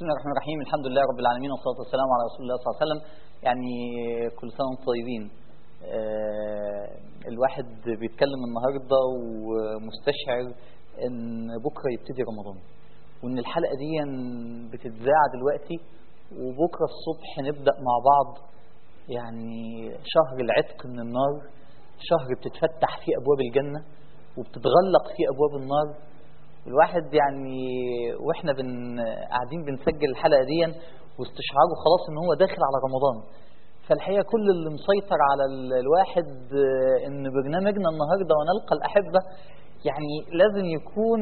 بسم الله الرحمن الرحيم الحمد لله رب العالمين والصلاة والسلام على رسول الله صلى الله عليه وسلم يعني كل سنة وانتم طيبين آه، الواحد بيتكلم النهاردة ومستشعر ان بكرة يبتدي رمضان وان الحلقة دي بتتذاع دلوقتي وبكرة الصبح نبدأ مع بعض يعني شهر العتق من النار شهر بتتفتح فيه أبواب الجنة وبتتغلق فيه أبواب النار الواحد يعني واحنا بن قاعدين بنسجل الحلقه دي واستشعاره خلاص ان هو داخل على رمضان فالحقيقه كل اللي مسيطر على ال- الواحد آه، ان برنامجنا النهارده ونلقى الاحبه يعني لازم يكون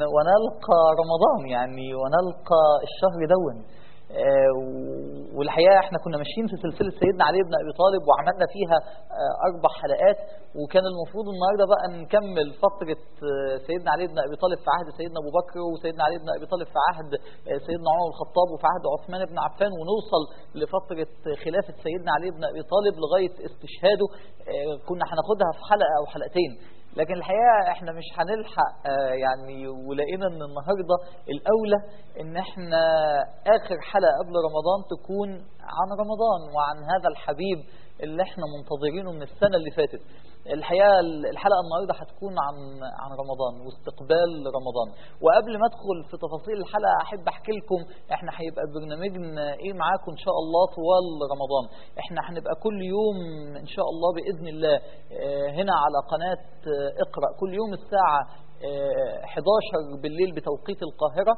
ونلقى رمضان يعني ونلقى الشهر دون آه، و- والحقيقه احنا كنا ماشيين في سلسله سيدنا علي بن ابي طالب وعملنا فيها آه، اربع حلقات وكان المفروض النهارده بقى نكمل فتره آه، سيدنا علي بن ابي طالب في عهد سيدنا ابو بكر وسيدنا علي بن ابي طالب في عهد آه، سيدنا عمر بن الخطاب وفي عهد عثمان بن عفان ونوصل لفتره خلافه سيدنا علي بن ابي طالب لغايه استشهاده آه، كنا هناخدها في حلقه او حلقتين لكن الحقيقه احنا مش هنلحق آه، يعني ولقينا ان النهارده الاولى ان احنا اخر حلقه قبل رمضان تكون عن رمضان وعن هذا الحبيب اللي احنا منتظرينه من السنه اللي فاتت الحقيقه الحلقه النهارده هتكون عن عن رمضان واستقبال رمضان وقبل ما ادخل في تفاصيل الحلقه احب احكي لكم احنا هيبقى برنامجنا ايه معاكم ان شاء الله طوال رمضان احنا هنبقى كل يوم ان شاء الله باذن الله آه، هنا على قناه آه، اقرا كل يوم الساعه آه، 11 بالليل بتوقيت القاهرة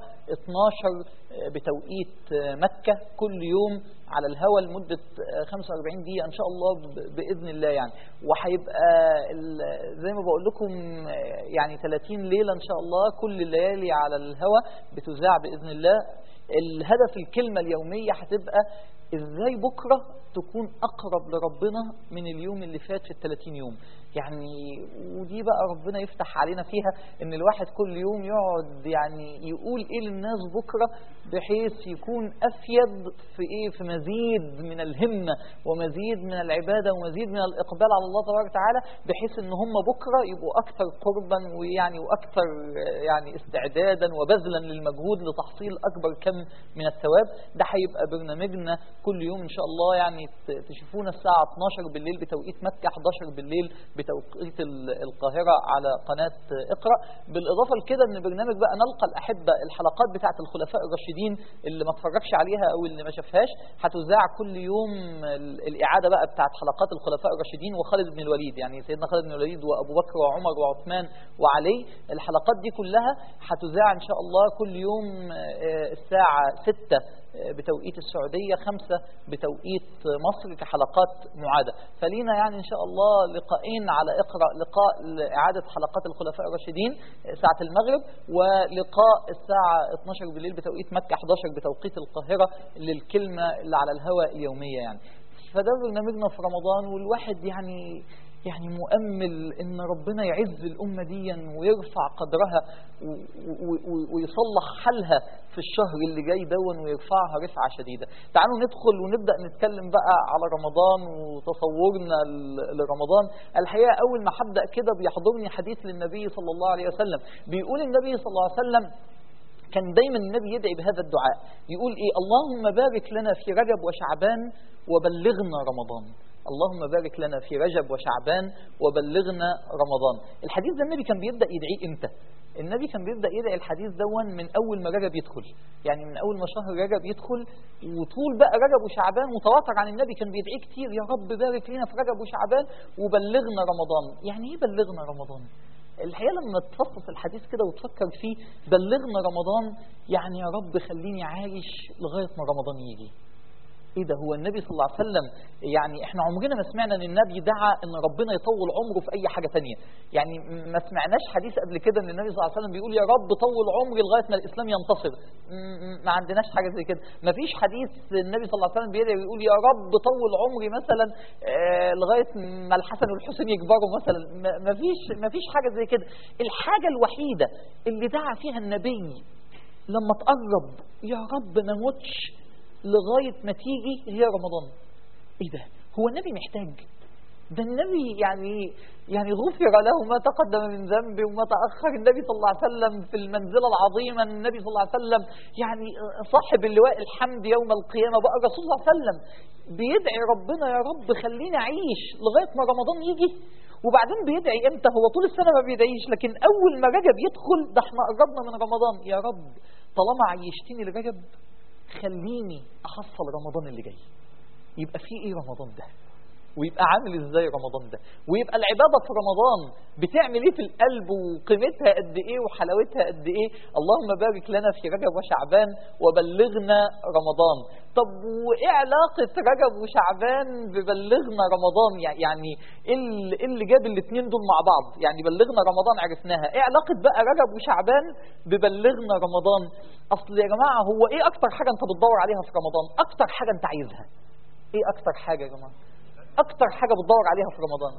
12 آه، بتوقيت آه، مكة كل يوم على الهواء لمدة آه، 45 دقيقة إن شاء الله ب- بإذن الله يعني وهيبقى ال- زي ما بقول لكم آه، يعني 30 ليلة إن شاء الله كل الليالي على الهواء بتذاع بإذن الله الهدف الكلمة اليومية هتبقى ازاي بكرة تكون اقرب لربنا من اليوم اللي فات في ال 30 يوم يعني ودي بقى ربنا يفتح علينا فيها ان الواحد كل يوم يقعد يعني يقول ايه للناس بكرة بحيث يكون افيد في ايه في مزيد من الهمة ومزيد من العبادة ومزيد من الاقبال على الله تبارك وتعالى بحيث ان هم بكرة يبقوا اكثر قربا ويعني واكثر يعني استعدادا وبذلا للمجهود لتحصيل اكبر كم من الثواب ده هيبقى برنامجنا كل يوم ان شاء الله يعني ت- تشوفونا الساعه 12 بالليل بتوقيت مكه 11 بالليل بتوقيت ال- القاهره على قناه اقرا بالاضافه لكده ان برنامج بقى نلقى الاحبه الحلقات بتاعه الخلفاء الراشدين اللي ما اتفرجش عليها او اللي ما شافهاش هتذاع كل يوم ال- الاعاده بقى بتاعه حلقات الخلفاء الراشدين وخالد بن الوليد يعني سيدنا خالد بن الوليد وابو بكر وعمر وعثمان وعلي الحلقات دي كلها هتذاع ان شاء الله كل يوم آه، الساعه 6 بتوقيت السعودية خمسة بتوقيت مصر كحلقات معادة فلينا يعني إن شاء الله لقاءين على اقرأ لقاء لإعادة حلقات الخلفاء الراشدين ساعة المغرب ولقاء الساعة 12 بالليل بتوقيت مكة 11 بتوقيت القاهرة للكلمة اللي على الهواء اليومية يعني فده برنامجنا في رمضان والواحد يعني يعني مؤمل ان ربنا يعز الامه دي ويرفع قدرها و- و- و- ويصلح حالها في الشهر اللي جاي دون ويرفعها رفعه شديده. تعالوا ندخل ونبدا نتكلم بقى على رمضان وتصورنا ل- لرمضان. الحقيقه اول ما هبدا كده بيحضرني حديث للنبي صلى الله عليه وسلم، بيقول النبي صلى الله عليه وسلم كان دايما النبي يدعي بهذا الدعاء يقول ايه اللهم بارك لنا في رجب وشعبان وبلغنا رمضان اللهم بارك لنا في رجب وشعبان وبلغنا رمضان الحديث ده النبي كان بيبدا يدعيه امتى النبي كان بيبدا يدعي الحديث دون من اول ما رجب يدخل يعني من اول ما شهر رجب يدخل وطول بقى رجب وشعبان متواتر عن النبي كان بيدعيه كتير يا رب بارك لنا في رجب وشعبان وبلغنا رمضان يعني ايه بلغنا رمضان الحقيقه لما تفصص الحديث كده وتفكر فيه بلغنا رمضان يعني يا رب خليني عايش لغايه ما رمضان يجي ايه ده هو النبي صلى الله عليه وسلم يعني احنا عمرنا ما سمعنا ان النبي دعا ان ربنا يطول عمره في اي حاجه تانية يعني ما سمعناش حديث قبل كده ان النبي صلى الله عليه وسلم بيقول يا رب طول عمري لغايه ما الاسلام ينتصر م- م- ما عندناش حاجه زي كده ما فيش حديث النبي صلى الله عليه وسلم بيدعي ويقول يا رب طول عمري مثلا آه، لغايه ما الحسن والحسين يكبروا مثلا ما- ما فيش ما فيش حاجه زي كده الحاجه الوحيده اللي دعا فيها النبي لما تقرب يا رب ما موتش لغاية ما تيجي هي رمضان ايه ده هو النبي محتاج ده النبي يعني يعني غفر له ما تقدم من ذنبه وما تأخر النبي صلى الله عليه وسلم في المنزلة العظيمة النبي صلى الله عليه وسلم يعني صاحب اللواء الحمد يوم القيامة بقى الرسول صلى الله عليه وسلم بيدعي ربنا يا رب خليني أعيش لغاية ما رمضان يجي وبعدين بيدعي امتى هو طول السنة ما بيدعيش لكن أول ما رجب يدخل ده احنا قربنا من رمضان يا رب طالما عيشتني لرجب خليني أحصل رمضان اللي جاي يبقى في ايه رمضان ده ويبقى عامل ازاي رمضان ده ويبقى العبادة في رمضان بتعمل ايه في القلب وقيمتها قد ايه وحلاوتها قد ايه اللهم بارك لنا في رجب وشعبان وبلغنا رمضان طب وايه علاقة رجب وشعبان ببلغنا رمضان يعني ايه اللي- إيه اللي جاب الاثنين دول مع بعض يعني بلغنا رمضان عرفناها ايه علاقة بقى رجب وشعبان ببلغنا رمضان اصل يا جماعة هو ايه اكتر حاجة انت بتدور عليها في رمضان اكتر حاجة انت عايزها ايه اكتر حاجة يا جماعة اكتر حاجة بتدور عليها في رمضان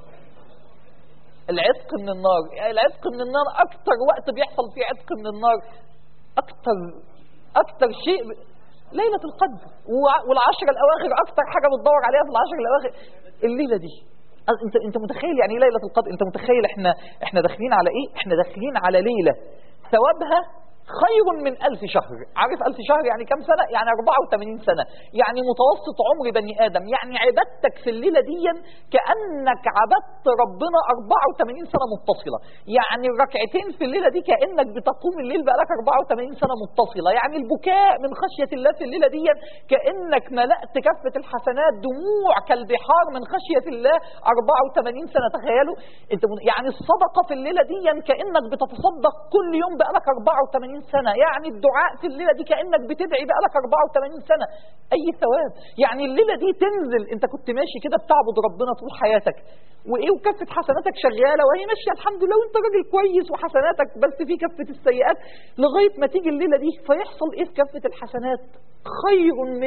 العتق من النار العتق من النار اكتر وقت بيحصل فيه عتق من النار اكتر اكتر شيء ليلة القدر وع- والعشر الاواخر اكتر حاجة بتدور عليها في العشر الاواخر الليلة دي أ- انت انت متخيل يعني ايه ليلة القدر انت متخيل احنا احنا داخلين على ايه احنا داخلين على ليلة ثوابها خير من ألف شهر عارف ألف شهر يعني كم سنة يعني 84 سنة يعني متوسط عمر بني آدم يعني عبادتك في الليلة دي كأنك عبدت ربنا 84 سنة متصلة يعني الركعتين في الليلة دي كأنك بتقوم الليل بقالك 84 سنة متصلة يعني البكاء من خشية الله في الليلة دي كأنك ملأت كفة الحسنات دموع كالبحار من خشية الله 84 سنة تخيلوا انت من- يعني الصدقة في الليلة دي كأنك بتتصدق كل يوم بقالك 84 سنة يعني الدعاء في الليلة دي كأنك بتدعي بقالك 84 سنة أي ثواب يعني الليلة دي تنزل انت كنت ماشي كده بتعبد ربنا طول حياتك وايه وكفة حسناتك شغالة وهي ماشية الحمد لله وانت راجل كويس وحسناتك بس في كفة السيئات لغاية ما تيجي الليلة دي فيحصل ايه في كفة الحسنات خير من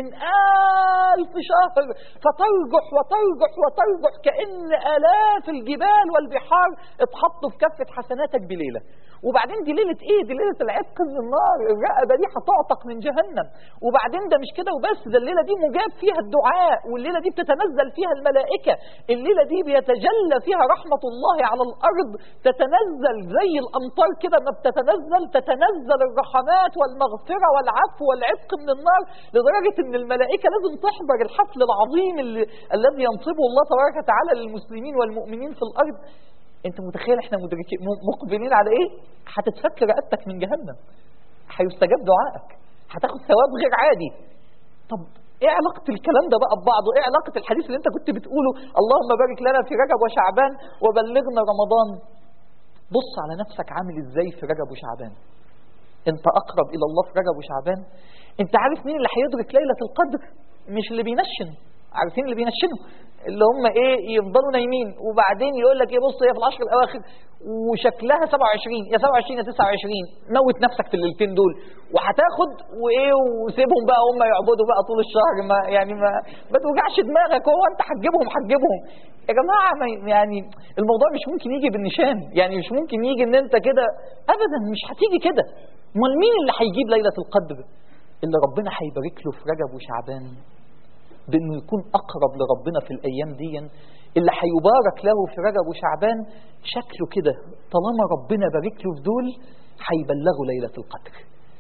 ألف شهر فترجح وترجح وترجح كأن آلاف الجبال والبحار اتحطوا في كفة حسناتك بليلة وبعدين دي ليلة ايه دي ليلة العتق من النار الرقبة دي هتعتق من جهنم وبعدين ده مش كده وبس ده الليلة دي مجاب فيها الدعاء والليلة دي بتتنزل فيها الملائكة الليلة دي بيتجلى فيها رحمة الله على الأرض تتنزل زي الأمطار كده ما بتتنزل تتنزل الرحمات والمغفرة والعفو والعتق من النار لدرجة ان الملائكة لازم تحضر الحفل العظيم اللي الذي ينصبه الله تبارك وتعالى للمسلمين والمؤمنين في الأرض انت متخيل احنا مدركين م- مقبلين على ايه هتتفك رقبتك من جهنم هيستجاب دعائك هتاخد ثواب غير عادي طب ايه علاقة الكلام ده بقى ببعضه ايه علاقة الحديث اللي انت كنت بتقوله اللهم بارك لنا في رجب وشعبان وبلغنا رمضان بص على نفسك عامل ازاي في رجب وشعبان انت اقرب الى الله في رجب وشعبان انت عارف مين اللي هيدرك ليلة القدر مش اللي بينشن عارفين اللي بينشنوا اللي هم ايه يفضلوا نايمين وبعدين يقول لك ايه بص هي في العشر الاواخر وشكلها 27 يا 27 يا 29 موت نفسك في الليلتين دول وهتاخد وايه وسيبهم بقى هم يعبدوا بقى طول الشهر ما يعني ما ما توجعش دماغك هو انت هتجيبهم هتجيبهم يا جماعه ما يعني الموضوع مش ممكن يجي بالنشان يعني مش ممكن يجي ان انت كده ابدا مش هتيجي كده امال مين اللي هيجيب ليله القدر اللي ربنا هيبارك له في رجب وشعبان بانه يكون اقرب لربنا في الايام دي اللي هيبارك له في رجب وشعبان شكله كده طالما ربنا بارك له في دول هيبلغوا ليله القدر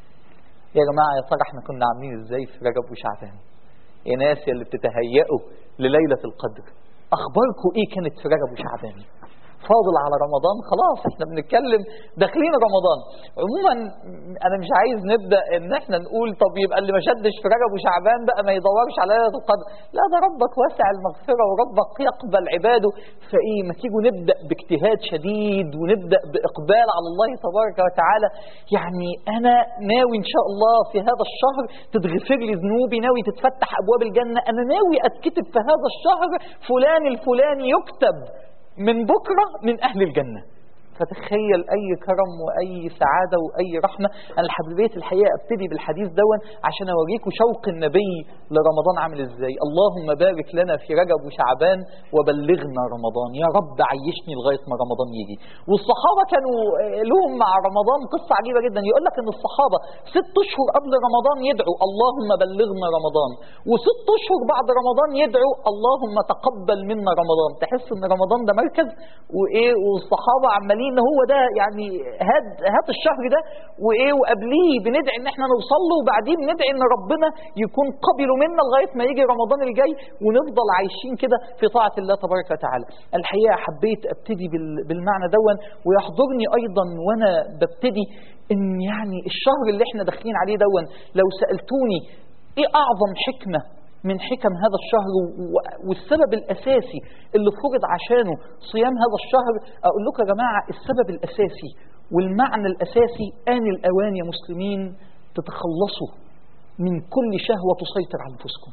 يا جماعه يا ترى احنا كنا عاملين ازاي في رجب وشعبان يا ناس يا اللي بتتهيئوا لليله القدر اخباركم ايه كانت في رجب وشعبان فاضل على رمضان خلاص احنا بنتكلم داخلين رمضان عموما انا مش عايز نبدا ان احنا نقول طب يبقى اللي ما شدش في رجب وشعبان بقى ما يدورش على ليله القدر لا ده ربك واسع المغفره وربك يقبل عباده فايه ما تيجوا نبدا باجتهاد شديد ونبدا باقبال على الله تبارك وتعالى يعني انا ناوي ان شاء الله في هذا الشهر تتغفر لي ذنوبي ناوي تتفتح ابواب الجنه انا ناوي اتكتب في هذا الشهر فلان الفلاني يكتب من بكرة من أهل الجنة فتخيل اي كرم واي سعاده واي رحمه انا حبيت الحقيقه ابتدي بالحديث دون عشان اوريكم شوق النبي لرمضان عامل ازاي اللهم بارك لنا في رجب وشعبان وبلغنا رمضان يا رب عيشني لغايه ما رمضان يجي والصحابه كانوا آه، لهم مع رمضان قصه عجيبه جدا يقول لك ان الصحابه ست اشهر قبل رمضان يدعوا اللهم بلغنا رمضان وست اشهر بعد رمضان يدعوا اللهم تقبل منا رمضان تحس ان رمضان ده مركز وايه والصحابه عمالين هو ده يعني هات هات الشهر ده وايه وقبليه بندعي ان احنا نوصل له وبعدين ندعي ان ربنا يكون قبله منا لغايه ما يجي رمضان الجاي ونفضل عايشين كده في طاعه الله تبارك وتعالى الحقيقه حبيت ابتدي بال- بالمعنى دون ويحضرني ايضا وانا ببتدي ان يعني الشهر اللي احنا داخلين عليه دون لو سالتوني ايه اعظم حكمه من حكم هذا الشهر و- والسبب الاساسي اللي فرض عشانه صيام هذا الشهر اقول لكم يا جماعه السبب الاساسي والمعنى الاساسي ان الاوان يا مسلمين تتخلصوا من كل شهوه تسيطر على انفسكم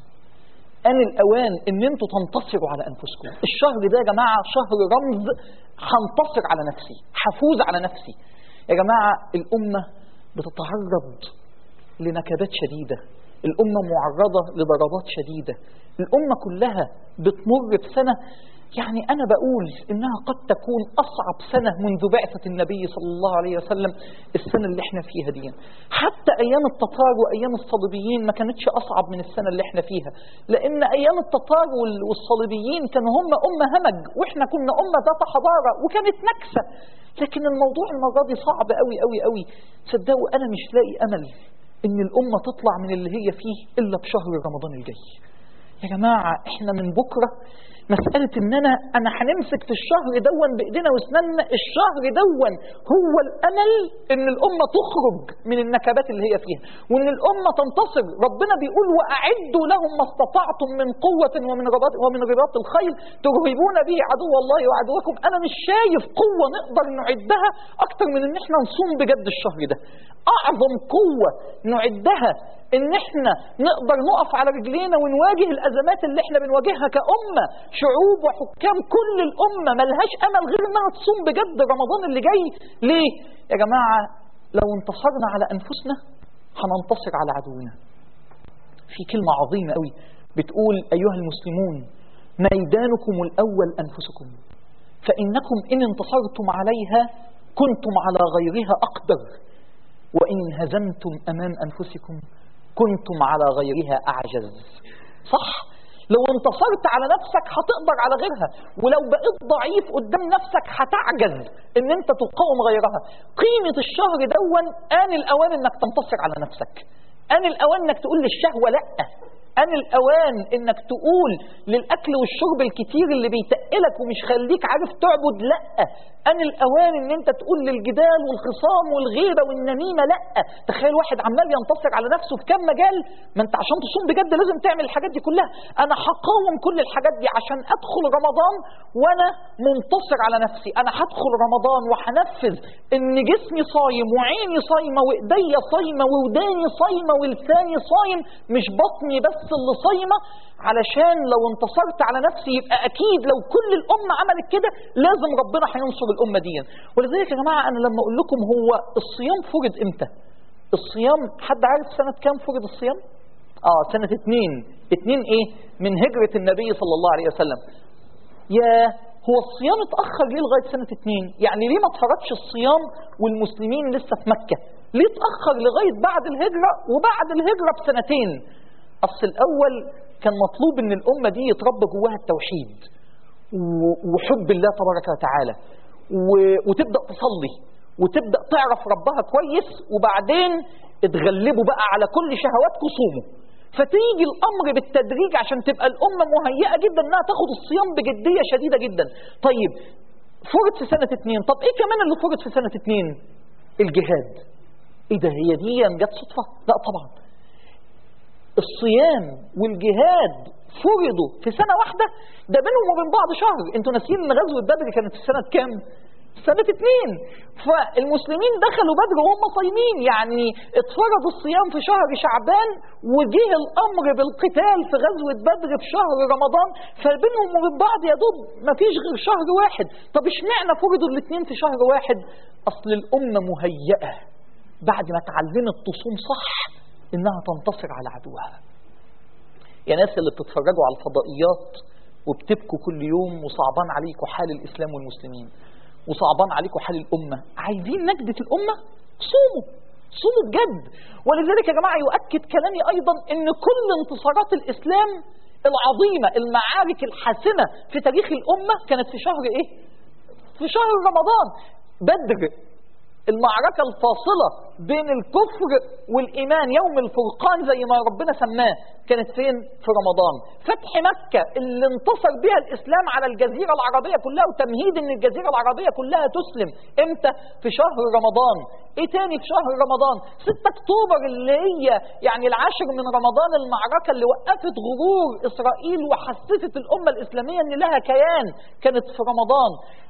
آن الأوان إن أنتوا تنتصروا على أنفسكم الشهر ده يا جماعة شهر رمز هنتصر على نفسي هفوز على نفسي يا جماعة الأمة بتتعرض لنكبات شديدة الأمة معرضة لضربات شديدة الأمة كلها بتمر بسنة يعني أنا بقول إنها قد تكون أصعب سنة منذ بعثة النبي صلى الله عليه وسلم السنة اللي احنا فيها دي حتى أيام التتار وأيام الصليبيين ما كانتش أصعب من السنة اللي احنا فيها لأن أيام التتار وال- والصليبيين كانوا هم أمة همج وإحنا كنا أمة ذات حضارة وكانت نكسة لكن الموضوع المرة دي صعب قوي قوي قوي صدقوا أنا مش لاقي أمل إن الأمة تطلع من اللي هي فيه إلا بشهر رمضان الجاي يا جماعة احنا من بكرة مسألة ان انا انا هنمسك في الشهر دون بايدينا واسناننا الشهر دون هو الامل ان الامة تخرج من النكبات اللي هي فيها وان الامة تنتصر ربنا بيقول واعدوا لهم ما استطعتم من قوة ومن رباط ومن رباط الخيل ترهبون به عدو الله وعدوكم انا مش شايف قوة نقدر نعدها اكتر من ان احنا نصوم بجد الشهر ده اعظم قوة نعدها ان احنا نقدر نقف على رجلينا ونواجه الازمات اللي احنا بنواجهها كأمة شعوب وحكام كل الامة ملهاش امل غير انها تصوم بجد رمضان اللي جاي ليه يا جماعة لو انتصرنا على انفسنا هننتصر على عدونا في كلمة عظيمة قوي بتقول ايها المسلمون ميدانكم الاول انفسكم فانكم ان انتصرتم عليها كنتم على غيرها اقدر وان انهزمتم امام انفسكم كنتم على غيرها أعجز صح؟ لو انتصرت على نفسك هتقدر على غيرها ولو بقيت ضعيف قدام نفسك هتعجز ان انت تقاوم غيرها قيمة الشهر دون آن الأوان انك تنتصر على نفسك آن الأوان انك تقول للشهوة لأ آن الأوان إنك تقول للأكل والشرب الكتير اللي بيتقلك ومش خليك عارف تعبد لأ آن الأوان إن أنت تقول للجدال والخصام والغيبة والنميمة لأ تخيل واحد عمال ينتصر على نفسه في كام مجال ما أنت عشان تصوم بجد لازم تعمل الحاجات دي كلها أنا هقاوم كل الحاجات دي عشان أدخل رمضان وأنا منتصر على نفسي أنا هدخل رمضان وهنفذ إن جسمي صايم وعيني صايمة وإيديا صايمة ووداني صايمة ولساني صايم مش بطني بس اللي صايمة علشان لو انتصرت على نفسي يبقى أكيد لو كل الأمة عملت كده لازم ربنا هينصر الأمة دي ولذلك يا جماعة أنا لما أقول لكم هو الصيام فرض إمتى الصيام حد عارف سنة كام فرض الصيام آه سنة اتنين اتنين إيه من هجرة النبي صلى الله عليه وسلم يا هو الصيام اتأخر ليه لغاية سنة اتنين يعني ليه ما اتفرضش الصيام والمسلمين لسه في مكة ليه اتأخر لغاية بعد الهجرة وبعد الهجرة بسنتين أصل الأول كان مطلوب ان الأمة دي يتربى جواها التوحيد و- وحب الله تبارك وتعالى و- وتبدأ تصلي وتبدأ تعرف ربها كويس وبعدين اتغلبوا بقى على كل شهواتكم صوموا فتيجي الأمر بالتدريج عشان تبقى الأمة مهيئة جدا انها تاخد الصيام بجدية شديدة جدا طيب فرض في سنة اتنين طب ايه كمان اللي فرض في سنة اتنين الجهاد ايه ده هي دي جت صدفة لا طبعا الصيام والجهاد فرضوا في سنة واحدة ده بينهم وبين بعض شهر انتوا ناسيين ان غزوة بدر كانت في سنة كام سنة اتنين فالمسلمين دخلوا بدر وهم صايمين يعني اتفرض الصيام في شهر شعبان وجه الامر بالقتال في غزوة بدر في شهر رمضان فبينهم وبين بعض يا دوب مفيش غير شهر واحد طب اشمعنى فرضوا الاتنين في شهر واحد اصل الامة مهيئة بعد ما اتعلمت تصوم صح انها تنتصر على عدوها يا ناس اللي بتتفرجوا على الفضائيات وبتبكوا كل يوم وصعبان عليكم حال الاسلام والمسلمين وصعبان عليكم حال الامه عايزين نجده الامه صوموا صوموا بجد ولذلك يا جماعه يؤكد كلامي ايضا ان كل انتصارات الاسلام العظيمه المعارك الحاسمه في تاريخ الامه كانت في شهر ايه في شهر رمضان بدر المعركة الفاصلة بين الكفر والإيمان يوم الفرقان زي ما ربنا سماه كانت فين؟ في رمضان فتح مكة اللي انتصر بها الإسلام على الجزيرة العربية كلها وتمهيد أن الجزيرة العربية كلها تسلم إمتى؟ في شهر رمضان إيه تاني في شهر رمضان؟ 6 أكتوبر اللي هي يعني العاشر من رمضان المعركة اللي وقفت غرور إسرائيل وحسست الأمة الإسلامية أن لها كيان كانت في رمضان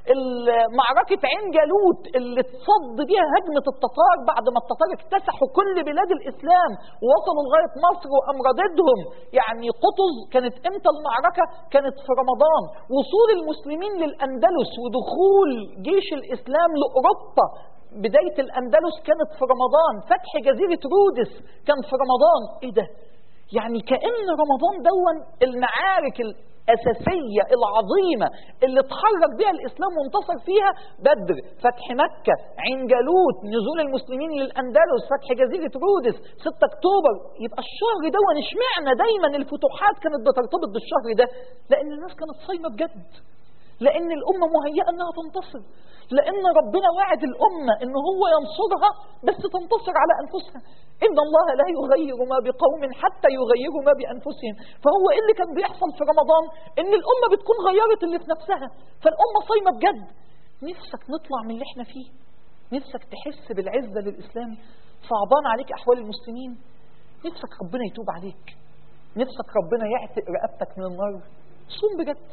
معركة عين جالوت اللي تصد بيها هجمة التتار بعد ما التتار اكتسحوا كل بلاد الإسلام ووصلوا لغاية مصر وأم رددهم يعني قطز كانت امتى المعركة كانت في رمضان وصول المسلمين للأندلس ودخول جيش الإسلام لأوروبا بداية الأندلس كانت في رمضان فتح جزيرة رودس كان في رمضان ايه ده يعني كأن رمضان دون المعارك الأساسية العظيمة اللي اتحرك بها الإسلام وانتصر فيها بدر فتح مكة عين جالوت نزول المسلمين للأندلس فتح جزيرة رودس 6 أكتوبر يبقى الشهر ده اشمعنى دايما الفتوحات كانت بترتبط بالشهر ده لأن الناس كانت صايمة بجد لأن الأمة مهيئة أنها تنتصر لأن ربنا وعد الأمة أن هو ينصرها بس تنتصر على أنفسها إن الله لا يغير ما بقوم حتى يغيروا ما بأنفسهم فهو إيه اللي كان بيحصل في رمضان إن الأمة بتكون غيرت اللي في نفسها فالأمة صايمة بجد نفسك نطلع من اللي احنا فيه نفسك تحس بالعزة للإسلام صعبان عليك أحوال المسلمين نفسك ربنا يتوب عليك نفسك ربنا يعتق رقبتك من النار صوم بجد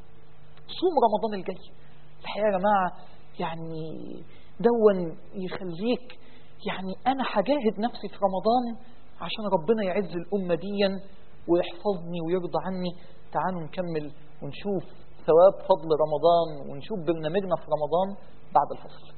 صوم رمضان الجاي الحقيقة يا جماعة يعني دون يخليك يعني أنا هجاهد نفسي في رمضان عشان ربنا يعز الأمة ديا ويحفظني ويرضى عني تعالوا نكمل ونشوف ثواب فضل رمضان ونشوف برنامجنا في رمضان بعد الفصل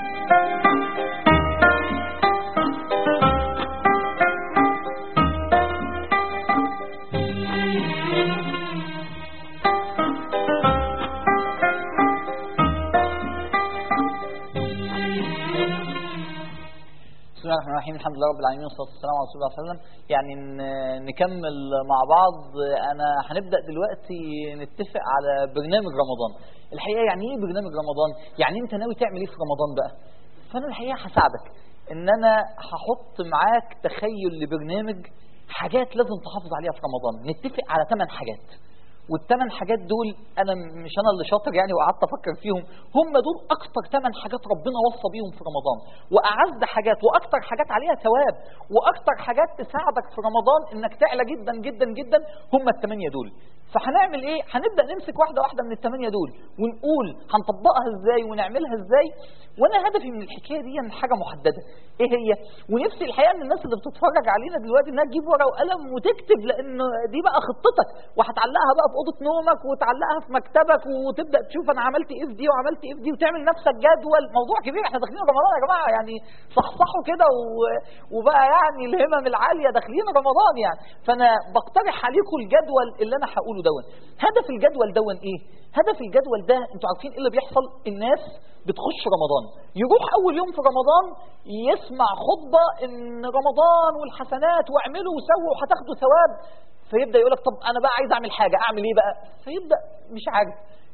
بسم الله الرحمن الرحيم الحمد لله رب العالمين والصلاه والسلام على رسول الله صلى الله عليه وسلم يعني ن- نكمل مع بعض انا هنبدا دلوقتي نتفق على برنامج رمضان الحقيقه يعني ايه برنامج رمضان يعني انت ناوي تعمل ايه في رمضان بقى فانا الحقيقه هساعدك ان انا هحط معاك تخيل لبرنامج حاجات لازم تحافظ عليها في رمضان نتفق على ثمان حاجات والثمان حاجات دول انا مش انا اللي شاطر يعني وقعدت افكر فيهم هم دول اكتر ثمان حاجات ربنا وصى بيهم في رمضان واعز حاجات واكتر حاجات عليها ثواب واكتر حاجات تساعدك في رمضان انك تعلى جدا جدا جدا هم الثمانيه دول فهنعمل ايه هنبدا نمسك واحده واحده من الثمانيه دول ونقول هنطبقها ازاي ونعملها ازاي وانا هدفي من الحكايه دي إن حاجه محدده ايه هي ونفسي الحقيقه ان الناس اللي بتتفرج علينا دلوقتي انها تجيب ورقه وقلم وتكتب لان دي بقى خطتك وهتعلقها بقى في اوضه نومك وتعلقها في مكتبك وتبدا تشوف انا عملت ايه في دي وعملت ايه في دي وتعمل نفسك جدول موضوع كبير احنا داخلين رمضان يا جماعه يعني صحصحوا كده و- وبقى يعني الهمم العاليه داخلين رمضان يعني فانا بقترح عليكم الجدول اللي انا هقوله دون هدف الجدول دون ايه هدف الجدول ده انتوا عارفين ايه اللي بيحصل الناس بتخش رمضان يروح اول يوم في رمضان يسمع خطبه ان رمضان والحسنات واعملوا وسووا وهتاخدوا ثواب فيبدا يقول لك طب انا بقى عايز اعمل حاجه اعمل ايه بقى فيبدا مش عارف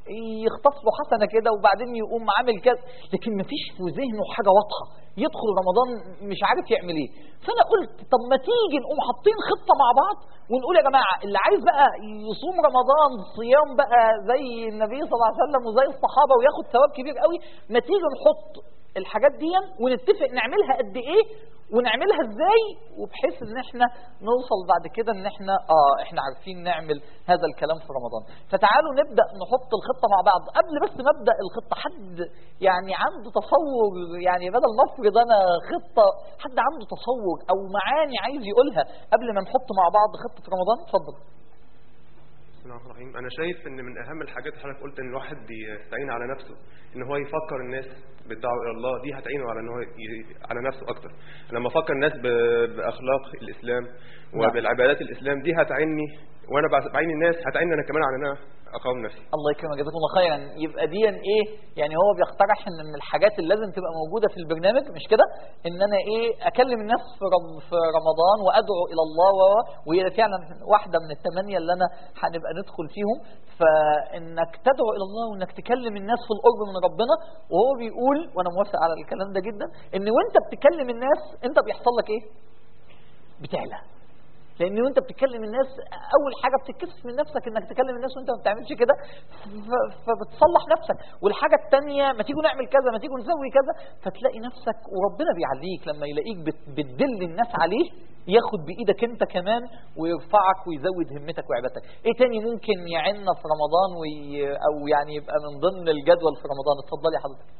يختص له حسنه كده وبعدين يقوم عامل كذا لكن مفيش في ذهنه حاجه واضحه يدخل رمضان مش عارف يعمل ايه فانا قلت طب ما تيجي نقوم حاطين خطه مع بعض ونقول يا جماعه اللي عايز بقى يصوم رمضان صيام بقى زي النبي صلى الله عليه وسلم وزي الصحابه وياخد ثواب كبير قوي ما تيجي نحط الحاجات دي ونتفق نعملها قد ايه ونعملها ازاي وبحيث ان احنا نوصل بعد كده ان احنا اه احنا عارفين نعمل هذا الكلام في رمضان فتعالوا نبدا نحط الخطه مع بعض قبل بس ما ابدا الخطه حد يعني عنده تصور يعني بدل ما افرض انا خطه حد عنده تصور او معاني عايز يقولها قبل ما نحط مع بعض خطه رمضان اتفضل بسم الله الرحمن الرحيم انا شايف ان من اهم الحاجات اللي حضرتك قلت ان الواحد بيستعين على نفسه ان هو يفكر الناس بالدعوه الى الله دي هتعينه على ان هو ي- على نفسه اكتر لما افكر الناس ب- باخلاق الاسلام وبالعبادات الاسلام دي هتعيني وانا بع- بعين الناس هتعيني انا كمان على ان انا اقاوم نفسي الله يكرمك جزاكم الله خيرا يبقى دي ايه يعني هو بيقترح ان من الحاجات اللي لازم تبقى موجوده في البرنامج مش كده ان انا ايه اكلم الناس في رم في رمضان وادعو الى الله و وهي فعلا واحده من الثمانيه اللي انا هنبقى ندخل فيهم فانك تدعو الى الله وانك تكلم الناس في القرب من ربنا وهو بيقول وانا موافق على الكلام ده جدا ان وانت بتكلم الناس انت بيحصل لك ايه بتعلى لان وانت بتكلم الناس اول حاجه بتتكسف من نفسك انك تكلم الناس وانت ما بتعملش كده ف- فبتصلح نفسك والحاجه الثانيه ما تيجوا نعمل كذا ما تيجوا نسوي كذا فتلاقي نفسك وربنا بيعليك لما يلاقيك بت- بتدل الناس عليه ياخد بايدك انت كمان ويرفعك ويزود همتك وعبادتك ايه تاني ممكن يعنا في رمضان وي او يعني يبقى من ضمن الجدول في رمضان اتفضلي يا حضرتك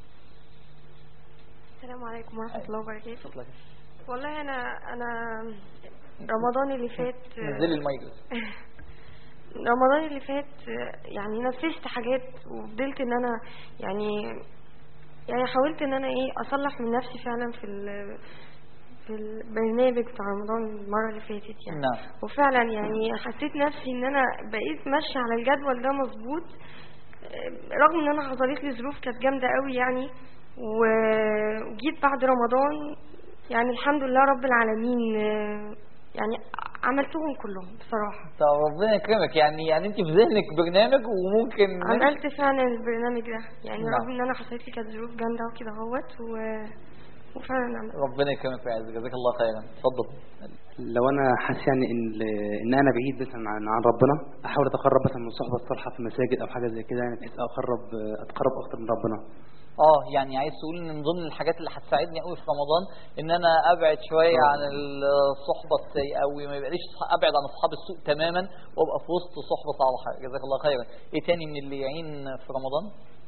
السلام عليكم ورحمة الله وبركاته اتفضلي والله أنا أنا رمضان اللي فات نزلي المايك رمضان اللي فات يعني نفذت حاجات وفضلت إن أنا يعني يعني حاولت إن أنا إيه أصلح من نفسي فعلا في ال في البرنامج بتاع رمضان المرة اللي فاتت يعني نعم وفعلا يعني حسيت نفسي إن أنا بقيت ماشية على الجدول ده مظبوط رغم ان انا حصلت لي ظروف كانت جامده قوي يعني و- وجيت بعد رمضان يعني الحمد لله رب العالمين آه، يعني عملتهم كلهم بصراحه طب ربنا يكرمك يعني يعني انت في ذهنك برنامج وممكن عملت فعلا البرنامج ده يعني نعم. رغم ان انا حصلت لي كانت ظروف جامده وكده اهوت و- وفعلا عملت ربنا يكرمك ويعزك جزاك الله خيرا اتفضل لو انا حاسس يعني ان ان انا بعيد مثلا عن عن ربنا احاول اتقرب مثلا من الصحبه الصالحه في المساجد او حاجه زي كده يعني بحيث اقرب اتقرب اكتر من ربنا اه يعني عايز تقول ان من ضمن الحاجات اللي هتساعدني قوي في رمضان ان انا ابعد شويه آه. عن الصحبه السيئه او ما يبقاليش ابعد عن اصحاب السوء تماما وابقى في وسط صحبه صالحه جزاك الله خيرا ايه تاني من اللي يعين في رمضان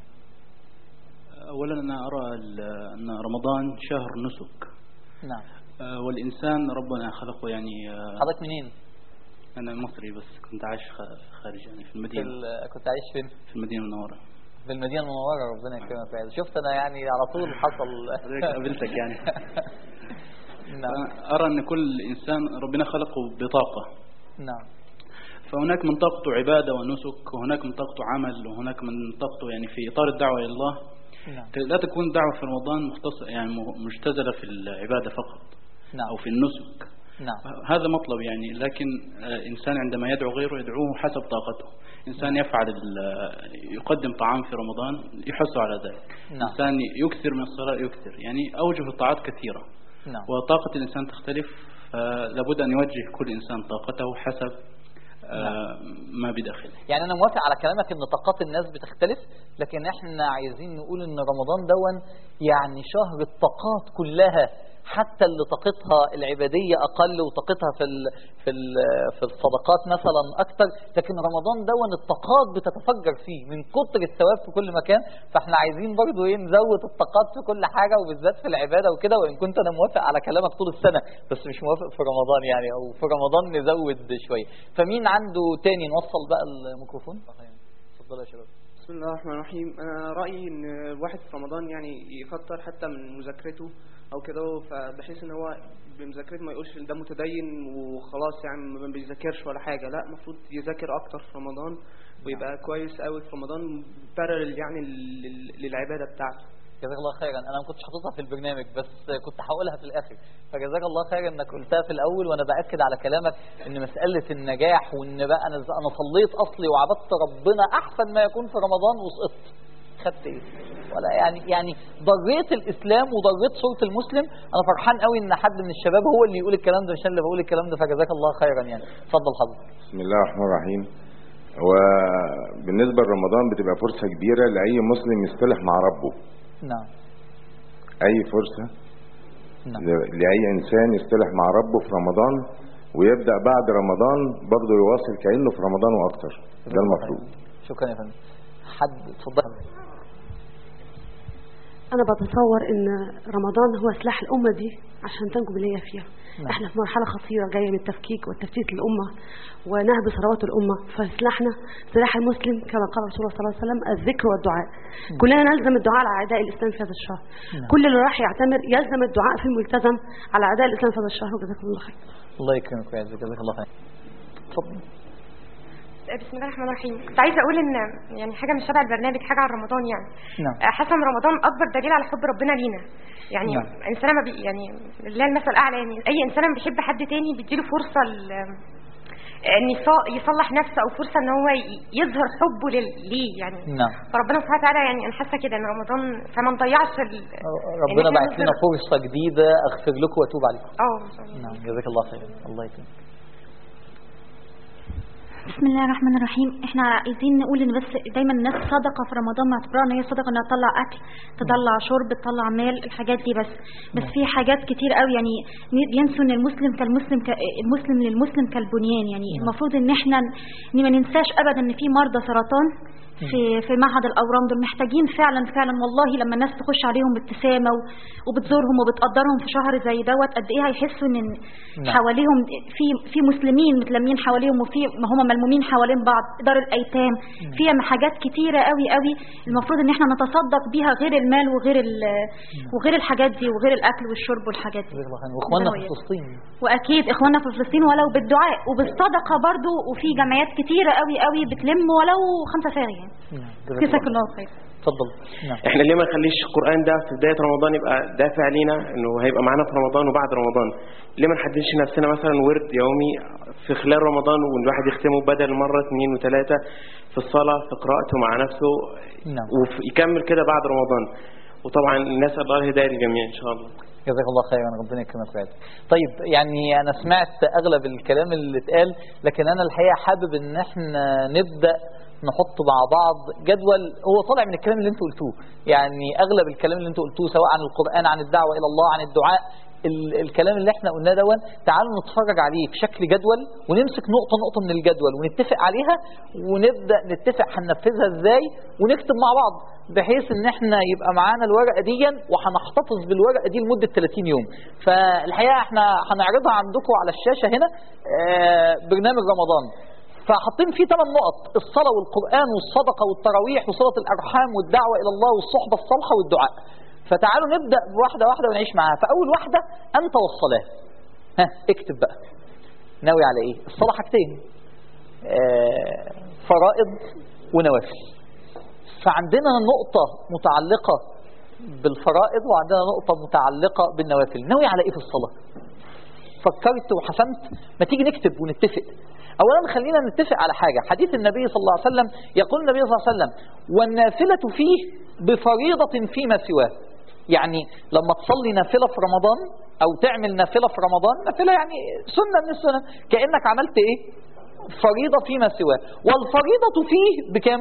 أولا أنا أرى ال- أن رمضان شهر نسك نعم آه، والإنسان ربنا خلقه يعني آه، حضرتك منين أنا مصري بس كنت عايش خ- خارج يعني في في المدينة ال- كنت عايش فين في المدينة المنورة في المدينه المنوره ربنا يكرمك ويعزك شفت انا يعني على طول حصل حضرتك قابلتك يعني. نعم أنا أرى أن كل إنسان ربنا خلقه بطاقة نعم فهناك من طاقته عبادة ونسك وهناك من طاقته عمل وهناك من طاقته يعني في إطار الدعوة إلى الله نعم لا تكون الدعوة في رمضان مختصة يعني م- مجتزلة في العبادة فقط نعم أو في النسك نعم هذا مطلب يعني لكن آه، إنسان عندما يدعو غيره يدعوه حسب طاقته إنسان يفعل ال- يقدم طعام في رمضان يحث على ذلك نعم. إنسان يكثر من الصلاة يكثر يعني أوجه الطاعات كثيرة نعم وطاقة الإنسان تختلف فلابد أن يوجه كل إنسان طاقته حسب آه، ما بداخله يعني انا موافق على كلامك ان طاقات الناس بتختلف لكن احنا عايزين نقول ان رمضان دون يعني شهر الطاقات كلها حتى اللي طاقتها العباديه اقل وطاقتها في ال في ال في الصدقات مثلا اكتر لكن رمضان دون الطاقات بتتفجر فيه من كتر الثواب في كل مكان فاحنا عايزين برضو ايه نزود الطاقات في كل حاجه وبالذات في العباده وكده وان كنت انا موافق على كلامك طول السنه بس مش موافق في رمضان يعني او في رمضان نزود شويه فمين عنده تاني نوصل بقى الميكروفون اتفضلوا يا شباب بسم الله الرحمن الرحيم انا رايي ان الواحد في رمضان يعني يكتر حتى من مذاكرته او كده فبحيث ان هو بمذاكرته ما يقولش إن ده متدين وخلاص يعني ما بيذاكرش ولا حاجه لا المفروض يذاكر اكتر في رمضان ويبقى كويس قوي في رمضان بارل يعني لل- للعباده بتاعته جزاك الله خيرا انا ما كنتش حاططها في البرنامج بس كنت هقولها في الاخر فجزاك الله خيرا انك قلتها في الاول وانا باكد على كلامك ان مساله النجاح وان بقى انا انا صليت اصلي وعبدت ربنا احسن ما يكون في رمضان وسقطت خدت ايه ولا يعني يعني ضريت الاسلام وضريت صوره المسلم انا فرحان قوي ان حد من الشباب هو اللي يقول الكلام ده مش انا اللي بقول الكلام ده فجزاك الله خيرا يعني اتفضل حضرتك بسم الله الرحمن الرحيم وبالنسبة لرمضان بتبقى فرصة كبيرة لأي مسلم يصطلح مع ربه نعم أي فرصة نعم. ل- لأي إنسان يصطلح مع ربه في رمضان ويبدأ بعد رمضان برضه يواصل كأنه في رمضان وأكتر ده المفروض شكرا يا فندم حد اتفضل أنا بتصور إن رمضان هو سلاح الأمة دي عشان تنجو باللي هي فيها نعم. احنا في مرحلة خطيرة جاية من التفكيك والتفتيت للأمة ونهب ثروات الأمة فسلاحنا سلاح المسلم كما قال رسول الله صلى الله عليه وسلم الذكر والدعاء كلنا نلزم الدعاء على أعداء الإسلام في هذا الشهر نعم. كل اللي راح يعتمر يلزم الدعاء في الملتزم على أعداء الإسلام في هذا الشهر وجزاكم الله خير الله يكرمك ويعزك جزاك الله خير اتفضل بسم الله الرحمن الرحيم كنت عايزه اقول ان يعني حاجه مش تبع البرنامج حاجه عن رمضان يعني نعم. آه، حاسه ان رمضان اكبر دليل على حب ربنا لينا يعني نعم. انسان ما بي يعني لله المثل الاعلى يعني اي انسان لما بيحب حد تاني بيديله فرصه ل- ان يص- يصلح نفسه او فرصه ان هو ي- يظهر حبه لل- ليه يعني نعم فربنا سبحانه وتعالى يعني انا حاسه كده ان رمضان فما نضيعش ال- ربنا إن إحنا بعت لنا نظهر- فرصة جديدة أغفر لكم وأتوب عليكم اه ما شاء الله. نعم جزاك الله خير الله يكرمك بسم الله الرحمن الرحيم احنا عايزين نقول ان بس دايما الناس صدقه في رمضان معتبرها ان هي صدقه انها تطلع اكل تطلع شرب تطلع مال الحاجات دي بس بس في حاجات كتير قوي يعني بينسوا ان المسلم كالمسلم ك... المسلم للمسلم كالبنيان يعني المفروض ان احنا ان ما ننساش ابدا ان في مرضى سرطان في في معهد الاورام دول محتاجين فعلا فعلا والله لما الناس تخش عليهم بابتسامه و- وبتزورهم وبتقدرهم في شهر زي دوت قد ايه هيحسوا ان نعم. حواليهم في في مسلمين متلمين حواليهم وفي ما هم ملمومين حوالين بعض دار الايتام فيها حاجات كتيره قوي قوي المفروض ان احنا نتصدق بيها غير المال وغير ال- وغير الحاجات دي وغير الاكل والشرب والحاجات دي جزاك الله خير واخواننا في وهي. فلسطين واكيد اخواننا في فلسطين ولو بالدعاء وبالصدقه برضو وفي جمعيات كتيره قوي قوي بتلم ولو خمسه فارغ يعني نعم جزاك جزاك الله الله خير اتفضل نعم احنا ليه ما نخليش القرآن ده في بداية رمضان يبقى دافع لينا انه هيبقى معانا في رمضان وبعد رمضان ليه ما نحددش نفسنا مثلا ورد يومي في خلال رمضان والواحد يختمه بدل مرة اثنين وثلاثة في الصلاة في قراءته مع نفسه نعم ويكمل كده بعد رمضان وطبعا نسأل الله الهداية للجميع ان شاء الله جزاك الله خيرا ربنا يكرمك ويعزك طيب يعني انا سمعت اغلب الكلام اللي اتقال لكن انا الحقيقه حابب ان احنا نبدا نحط مع بعض جدول هو طالع من الكلام اللي انتوا قلتوه يعني اغلب الكلام اللي انتوا قلتوه سواء عن القران عن الدعوه الى الله عن الدعاء ال- الكلام اللي احنا قلناه دون تعالوا نتفرج عليه في شكل جدول ونمسك نقطة نقطة من الجدول ونتفق عليها ونبدأ نتفق هننفذها ازاي ونكتب مع بعض بحيث ان احنا يبقى معانا الورقة دي وهنحتفظ بالورقة دي لمدة 30 يوم فالحقيقة احنا هنعرضها عندكم على الشاشة هنا آه، برنامج رمضان فحاطين فيه ثمان نقط الصلاة والقرآن والصدقة والتراويح وصلة الأرحام والدعوة إلى الله والصحبة الصالحة والدعاء فتعالوا نبدأ بواحدة واحدة ونعيش معاها فأول واحدة أنت والصلاة ها اكتب بقى ناوي على إيه الصلاة حاجتين آه، فرائض ونوافل فعندنا نقطة متعلقة بالفرائض وعندنا نقطة متعلقة بالنوافل ناوي على إيه في الصلاة فكرت وحسمت ما تيجي نكتب ونتفق اولا خلينا نتفق على حاجه حديث النبي صلى الله عليه وسلم يقول النبي صلى الله عليه وسلم والنافله فيه بفريضه فيما سواه يعني لما تصلي نافله في رمضان او تعمل نافله في رمضان نافله يعني سنه من السنن كانك عملت ايه فريضه فيما سواه والفريضه فيه بكم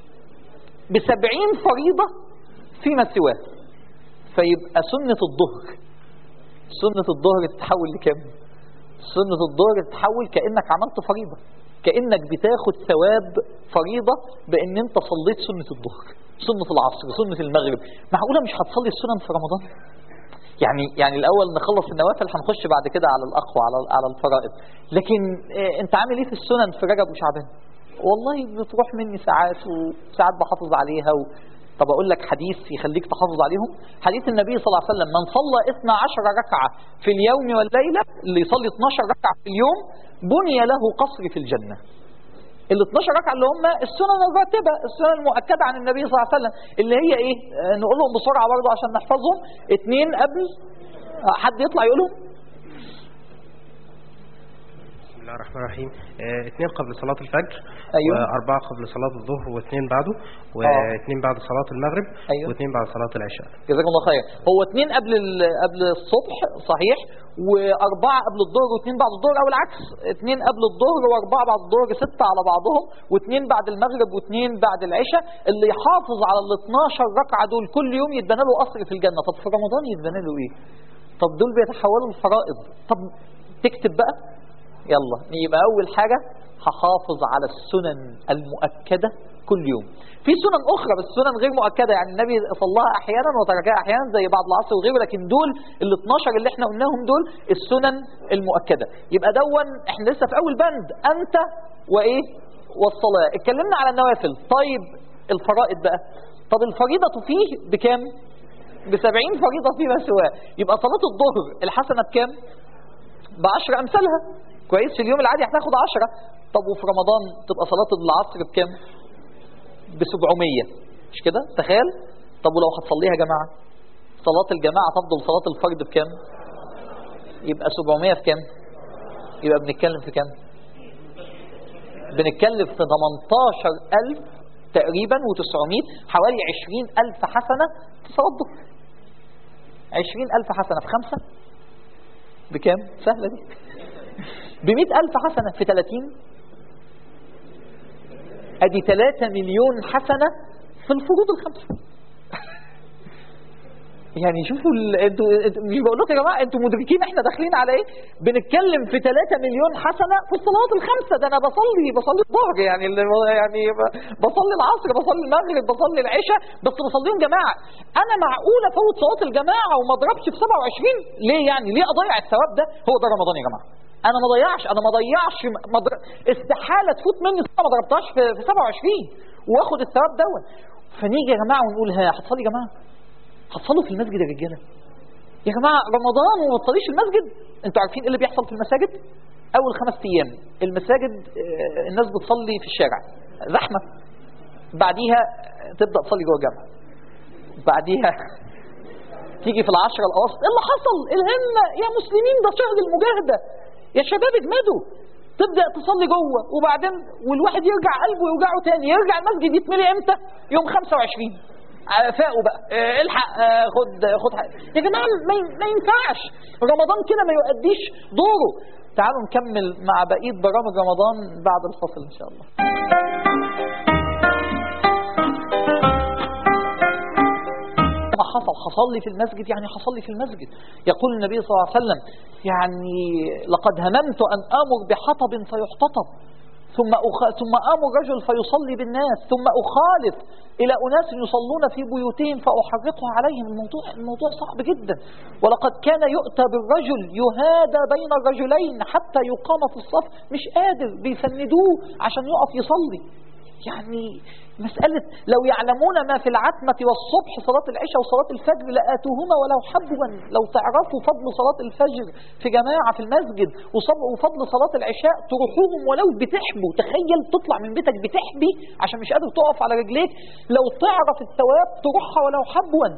بسبعين فريضه فيما سواه فيبقى سنه الظهر سنة الظهر تتحول لكام سنة الظهر تتحول كأنك عملت فريضة كأنك بتاخد ثواب فريضة بأن انت صليت سنة الظهر سنة العصر سنة المغرب معقولة مش هتصلي السنن في رمضان يعني يعني الاول نخلص النوافل هنخش بعد كده على الاقوى على على الفرائض لكن آه، انت عامل ايه في السنن في رجب وشعبان والله بتروح مني ساعات وساعات بحافظ عليها و... طب اقول لك حديث يخليك تحافظ عليهم حديث النبي صلى الله عليه وسلم من صلى 12 ركعه في اليوم والليله اللي يصلي 12 ركعه في اليوم بني له قصر في الجنه ال 12 ركعه اللي هم السنن الراتبه السنن المؤكده عن النبي صلى الله عليه وسلم اللي هي ايه آه، نقولهم بسرعه برضه عشان نحفظهم اثنين قبل آه، حد يطلع يقولهم بسم الله الرحمن الرحيم آه، اثنين قبل صلاة الفجر أيوة. وأربعة قبل صلاة الظهر واثنين بعده واثنين بعد صلاة المغرب أيوة. واثنين بعد صلاة العشاء جزاكم الله خير هو اثنين قبل ال- قبل الصبح صحيح واربعه قبل الظهر واثنين بعد الظهر او العكس اثنين قبل الظهر واربعه بعد الظهر سته على بعضهم واثنين بعد المغرب واثنين بعد العشاء اللي يحافظ على ال 12 ركعه دول كل يوم يتبنى له قصر في الجنه طب في رمضان يتبنى له ايه طب دول بيتحولوا لفرائض طب تكتب بقى يلا يبقى اول حاجة هحافظ على السنن المؤكدة كل يوم في سنن اخرى بس سنن غير مؤكدة يعني النبي صلاها احيانا وتركها احيانا زي بعض العصر وغيره لكن دول ال 12 اللي احنا قلناهم دول السنن المؤكدة يبقى دون احنا لسه في اول بند انت وايه والصلاة اتكلمنا على النوافل طيب الفرائض بقى طب الفريضة فيه بكام بسبعين فريضة فيما سواه يبقى صلاة الظهر الحسنة بكام بعشر أمثالها كويس في اليوم العادي هتاخد عشرة طب وفي رمضان تبقى صلاة العصر بكام بسبعمية مش كده تخيل طب ولو هتصليها يا جماعة صلاة الجماعة تفضل صلاة الفرد بكام يبقى سبعمية في كام يبقى بنتكلم في كام بنتكلم في 18000 تقريبا و900 حوالي 20000 حسنة في صلاة الظهر 20000 حسنة في خمسة بكام سهلة دي ب 100000 حسنة في 30 ادي 3 مليون حسنة في الفروض الخمسة يعني شوفوا ال... انتوا انتوا- مش بقول لكم يا جماعه انتوا مدركين احنا داخلين على ايه؟ بنتكلم في 3 مليون حسنه في الصلوات الخمسه ده انا بصلي بصلي الظهر يعني ال- يعني ب- بصلي العصر بصلي المغرب بصلي العشاء بس بصليهم جماعه انا معقول افوت صلاه الجماعه وما اضربش في 27 ليه يعني؟ ليه اضيع الثواب ده؟ هو ده رمضان يا جماعه انا ما ضيعش انا ما ضيعش ما ضر... استحاله تفوت مني صلاه ما ضربتهاش في, في 27 واخد الثواب دون فنيجي يا جماعه ونقول ها هتصلي يا جماعه هتصلوا في المسجد يا رجاله يا جماعه رمضان وما تصليش في المسجد انتوا عارفين ايه اللي بيحصل في المساجد اول خمس ايام المساجد آه، الناس بتصلي في الشارع زحمه بعديها تبدا تصلي جوه الجامع بعديها تيجي في العشرة الأواسط إيه اللي حصل الهمة يا مسلمين ده شهر المجاهدة يا شباب اجمدوا تبدأ تصلي جوه وبعدين والواحد يرجع قلبه يوجعه تاني يرجع المسجد يتملي امتى يوم 25 آه، فاقوا بقى آه، الحق آه، خد خد حق. يا جماعة ما ي- ما ينفعش رمضان كده ما يؤديش دوره تعالوا نكمل مع بقية برامج رمضان بعد الفصل إن شاء الله ما حصل حصل في المسجد يعني حصل في المسجد يقول النبي صلى الله عليه وسلم يعني لقد هممت أن آمر بحطب فيحتطب ثم أخ... ثم آمر رجل فيصلي بالناس ثم أخالف إلى أناس يصلون في بيوتهم فأحرقها عليهم الموضوع الموضوع صعب جدا ولقد كان يؤتى بالرجل يهادى بين الرجلين حتى يقام في الصف مش قادر بيسندوه عشان يقف يصلي يعني مسألة لو يعلمون ما في العتمة والصبح صلاة العشاء وصلاة الفجر لآتوهما ولو حبوا لو تعرفوا فضل صلاة الفجر في جماعة في المسجد وصب- وفضل صلاة العشاء تروحوهم ولو بتحبوا تخيل تطلع من بيتك بتحبي عشان مش قادر تقف على رجليك لو تعرف الثواب تروحها ولو حبوا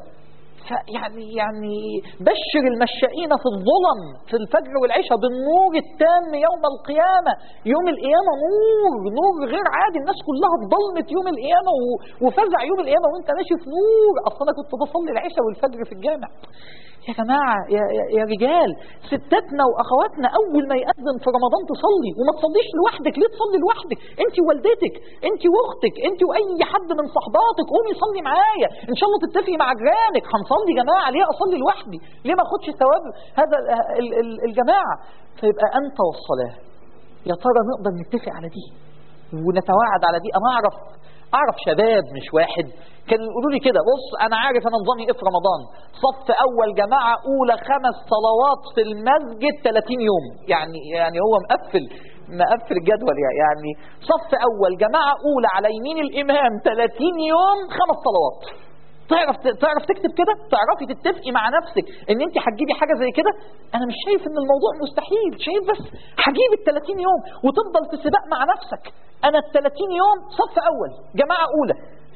فيعني يعني بشر المشائين في الظلم في الفجر والعشاء بالنور التام يوم القيامة يوم القيامة نور نور غير عادي الناس كلها اتضلمت يوم القيامة و- وفزع يوم القيامة وانت ماشي في نور اصلا انا كنت بصلي العشاء والفجر في الجامع يا جماعة يا, يا, يا رجال ستاتنا واخواتنا اول ما يأذن في رمضان تصلي وما تصليش لوحدك ليه تصلي لوحدك انت ووالدتك انت واختك انت واي حد من صحباتك قومي صلي معايا ان شاء الله تتفقي مع جيرانك هنصلي جماعة ليه اصلي لوحدي ليه ما اخدش ثواب هذا ال- ال- ال- الجماعة فيبقى انت والصلاة يا ترى نقدر نتفق على دي ونتواعد على دي انا اعرف اعرف شباب مش واحد كانوا يقولوا لي كده بص انا عارف انا نظامي ايه في رمضان صف اول جماعه اولى خمس صلوات في المسجد 30 يوم يعني يعني هو مقفل مقفل الجدول يعني يعني صف اول جماعه اولى على يمين الامام 30 يوم خمس صلوات تعرف تعرف تكتب كده تعرفي تتفقي مع نفسك ان انت هتجيبي حاجه زي كده انا مش شايف ان الموضوع مستحيل شايف بس هجيب ال 30 يوم وتفضل في سباق مع نفسك انا ال 30 يوم صف اول جماعه اولى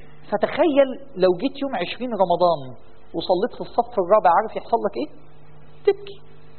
فتخيل لو جيت يوم 20 رمضان وصليت في الصف الرابع عارف يحصل لك ايه تبكي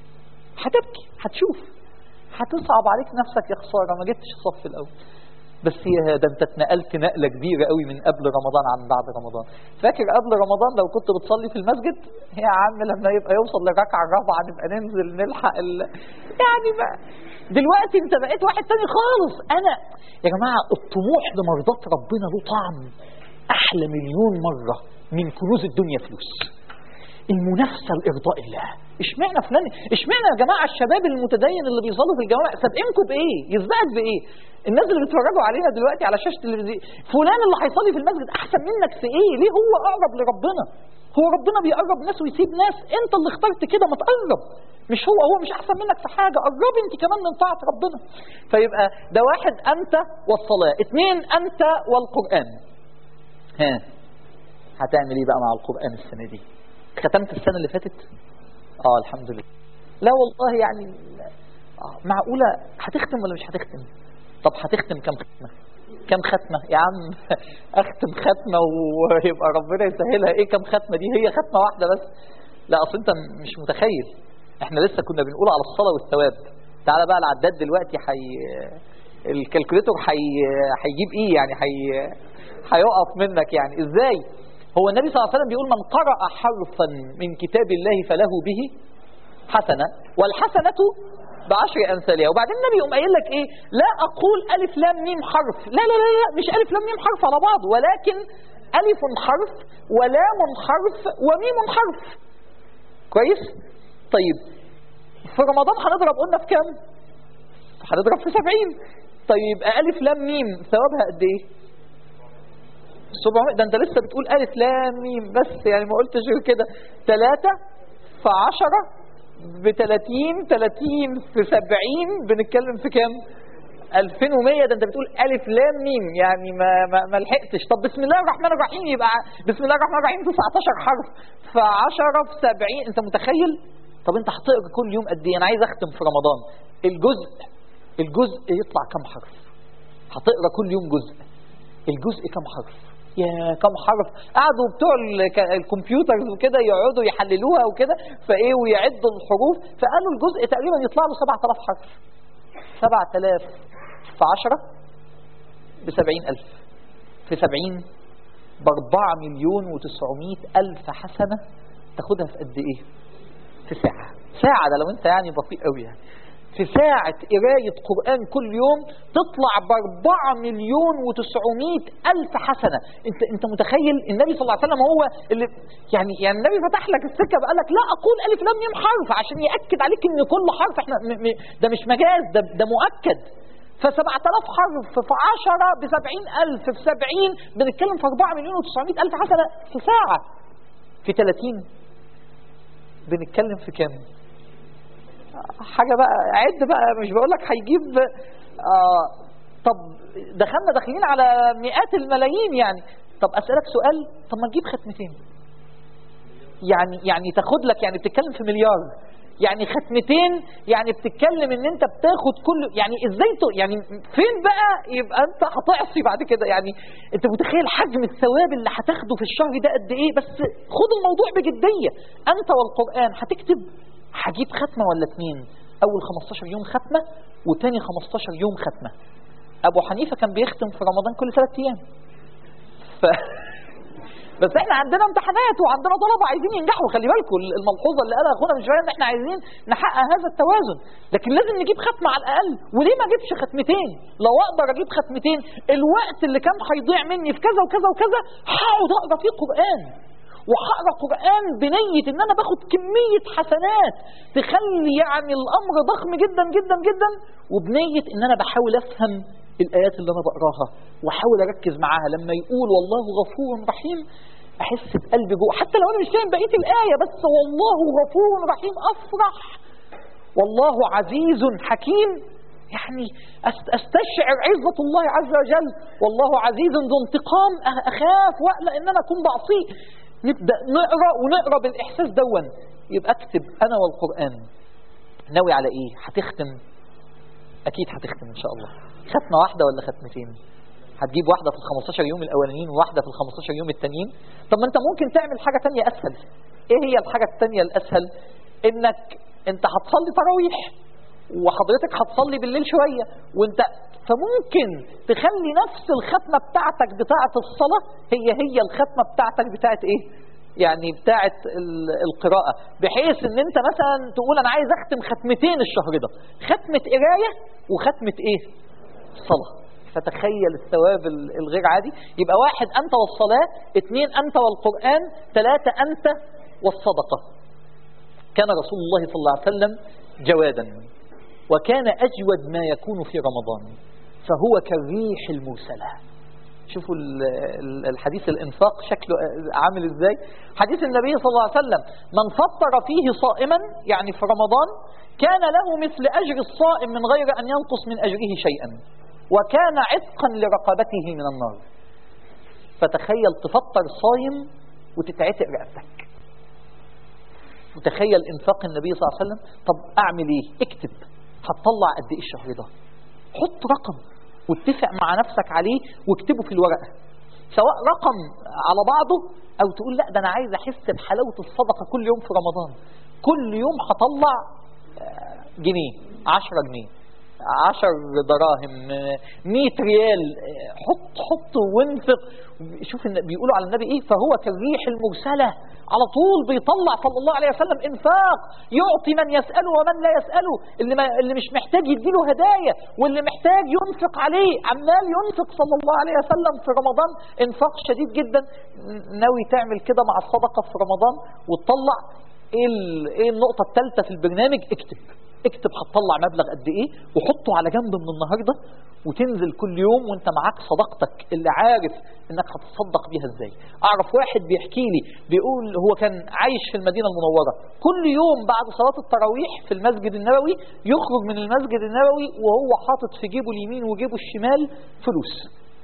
هتبكي هتشوف هتصعب عليك نفسك يا خساره ما جبتش الصف الاول بس يا ده انت اتنقلت نقله كبيره قوي من قبل رمضان عن بعد رمضان فاكر قبل رمضان لو كنت بتصلي في المسجد يا عم لما يبقى يوصل للركعه الرابعه نبقى ننزل نلحق ال... يعني ما دلوقتي انت بقيت واحد تاني خالص انا يا جماعه الطموح لمرضات ربنا له طعم احلى مليون مره من كنوز الدنيا فلوس المنافسه لارضاء الله اشمعنى فلان اشمعنى يا جماعه الشباب المتدين اللي بيصلوا في الجوامع سابقينكم بايه يسبقك بايه الناس اللي بيتفرجوا علينا دلوقتي على شاشه التلفزيون فلان اللي هيصلي في المسجد احسن منك في ايه ليه هو اقرب لربنا هو ربنا بيقرب ناس ويسيب ناس انت اللي اخترت كده ما تقرب مش هو هو مش احسن منك في حاجه قربي انت كمان من طاعه ربنا فيبقى ده واحد انت والصلاه اثنين انت والقران ها هتعمل ايه بقى مع القران السنه دي ختمت السنه اللي فاتت اه الحمد لله لا والله يعني آه، معقوله هتختم ولا مش هتختم طب هتختم كم ختمه كم ختمه يا عم اختم ختمه ويبقى ربنا يسهلها ايه كم ختمه دي هي ختمه واحده بس لا اصل انت مش متخيل احنا لسه كنا بنقول على الصلاه والثواب تعالى بقى العداد دلوقتي حي الكالكوليتور حي... هيجيب ايه يعني حي... هيقف منك يعني ازاي هو النبي صلى الله عليه وسلم بيقول من قرأ حرفا من كتاب الله فله به حسنة والحسنة بعشر أمثالها وبعدين النبي يقوم قايل لك إيه لا أقول ألف لام ميم حرف لا لا لا, لا مش ألف لام ميم حرف على بعض ولكن ألف حرف ولام حرف وميم حرف كويس طيب في رمضان هنضرب قلنا في كام هنضرب في سبعين طيب ألف لام ميم ثوابها قد إيه 700 ده انت لسه بتقول الف لام ميم بس يعني ما قلتش غير كده 3 في 10 ب 30 30 في 70 بنتكلم في كام 2100 ده انت بتقول الف لام ميم يعني ما ما, ما لحقتش طب بسم الله الرحمن الرحيم يبقى بسم الله الرحمن الرحيم 19 حرف في 10 في 70 انت متخيل طب انت هتقرا كل يوم قد ايه انا عايز اختم في رمضان الجزء الجزء يطلع كم حرف هتقرا كل يوم جزء الجزء كم حرف يا كم حرف قعدوا بتوع الك- الكمبيوترز وكده يقعدوا يحللوها وكده فايه ويعدوا الحروف فقالوا الجزء تقريبا يطلع له 7000 حرف 7000 في 10 ب 70000 في 70 ب 4 مليون و900 الف حسنه تاخدها في قد ايه؟ في ساعه ساعه ده لو انت يعني بطيء قوي يعني في ساعة قراية قرآن كل يوم تطلع بأربعة مليون وتسعمائة ألف حسنة أنت, أنت متخيل النبي صلى الله عليه وسلم هو اللي يعني يعني النبي فتح لك السكة بقى لك لا أقول ألف لام ميم حرف عشان يأكد عليك إن كل حرف إحنا م م ده مش مجاز ده, ده مؤكد فسبعة آلاف حرف في عشرة بسبعين ألف في سبعين بنتكلم في أربعة مليون وتسعمائة ألف حسنة في ساعة في ثلاثين بنتكلم في كام؟ حاجة بقى عد بقى مش بقول لك هيجيب آه طب دخلنا داخلين على مئات الملايين يعني طب أسألك سؤال طب ما تجيب ختمتين يعني يعني تاخد لك يعني بتتكلم في مليار يعني ختمتين يعني بتتكلم ان انت بتاخد كل يعني ازاي ت- يعني فين بقى يبقى انت هتعصي بعد كده يعني انت متخيل حجم الثواب اللي هتاخده في الشهر ده قد ايه بس خد الموضوع بجديه انت والقران هتكتب هجيب ختمه ولا اتنين اول 15 يوم ختمه وتاني 15 يوم ختمه ابو حنيفه كان بيختم في رمضان كل ثلاث ايام ف... بس احنا عندنا امتحانات وعندنا طلبه عايزين ينجحوا خلي بالكم الملحوظه اللي قالها اخونا من شويه ان احنا عايزين نحقق هذا التوازن لكن لازم نجيب ختمه على الاقل وليه ما اجيبش ختمتين لو اقدر اجيب ختمتين الوقت اللي كان هيضيع مني في كذا وكذا وكذا هقعد اقرا فيه قران وهقرا قران بنيه ان انا باخد كميه حسنات تخلي يعني الامر ضخم جدا جدا جدا وبنيه ان انا بحاول افهم الايات اللي انا بقراها واحاول اركز معاها لما يقول والله غفور رحيم احس بقلبي جوه حتى لو انا مش فاهم بقيه الايه بس والله غفور رحيم افرح والله عزيز حكيم يعني أست- استشعر عزة الله عز وجل والله عزيز ذو انتقام أ- اخاف واقلق ان انا اكون بعصيه نبدا نقرا ونقرا بالاحساس دون يبقى اكتب انا والقران ناوي على ايه هتختم اكيد هتختم ان شاء الله ختمه واحده ولا ختمتين هتجيب واحده في ال 15 يوم الاولانيين وواحده في ال 15 يوم التانيين طب ما انت ممكن تعمل حاجه تانية اسهل ايه هي الحاجه التانية الاسهل انك انت هتصلي تراويح وحضرتك هتصلي بالليل شويه وانت فممكن تخلي نفس الختمه بتاعتك بتاعه الصلاه هي هي الختمه بتاعتك بتاعه ايه يعني بتاعه ال- القراءه بحيث ان انت مثلا تقول انا عايز اختم ختمتين الشهر ده ختمه قرايه وختمه ايه صلاه فتخيل الثواب ال- الغير عادي يبقى واحد انت والصلاه اثنين انت والقران ثلاثه انت والصدقة كان رسول الله صلى الله عليه وسلم جوادا وكان أجود ما يكون في رمضان فهو كالريح المرسلة شوفوا ال- ال- الحديث الإنفاق شكله عامل إزاي حديث النبي صلى الله عليه وسلم من فطر فيه صائما يعني في رمضان كان له مثل أجر الصائم من غير أن ينقص من أجره شيئا وكان عتقا لرقبته من النار فتخيل تفطر صايم وتتعتق رقبتك وتخيل انفاق النبي صلى الله عليه وسلم طب اعمل ايه اكتب هتطلع قد ايه الشهر ده حط رقم واتفق مع نفسك عليه واكتبه في الورقه سواء رقم على بعضه او تقول لا ده انا عايز احس بحلاوه الصدقه كل يوم في رمضان كل يوم هطلع آه، جنيه 10 جنيه 10 دراهم آه، 100 ريال آه، حط حط وانفق شوف الن- بيقولوا على النبي ايه فهو كالريح المرسله على طول بيطلع صلى الله عليه وسلم انفاق يعطي من يساله ومن لا يساله اللي ما اللي مش محتاج يديله هدايا واللي محتاج ينفق عليه عمال ينفق صلى الله عليه وسلم في رمضان انفاق شديد جدا ناوي تعمل كده مع الصدقه في رمضان وتطلع ايه ال- ايه النقطه الثالثه في البرنامج اكتب اكتب هتطلع مبلغ قد ايه وحطه على جنب من النهارده وتنزل كل يوم وانت معاك صداقتك اللي عارف انك هتتصدق بيها ازاي اعرف واحد بيحكي لي بيقول هو كان عايش في المدينه المنوره كل يوم بعد صلاه التراويح في المسجد النبوي يخرج من المسجد النبوي وهو حاطط في جيبه اليمين وجيبه الشمال فلوس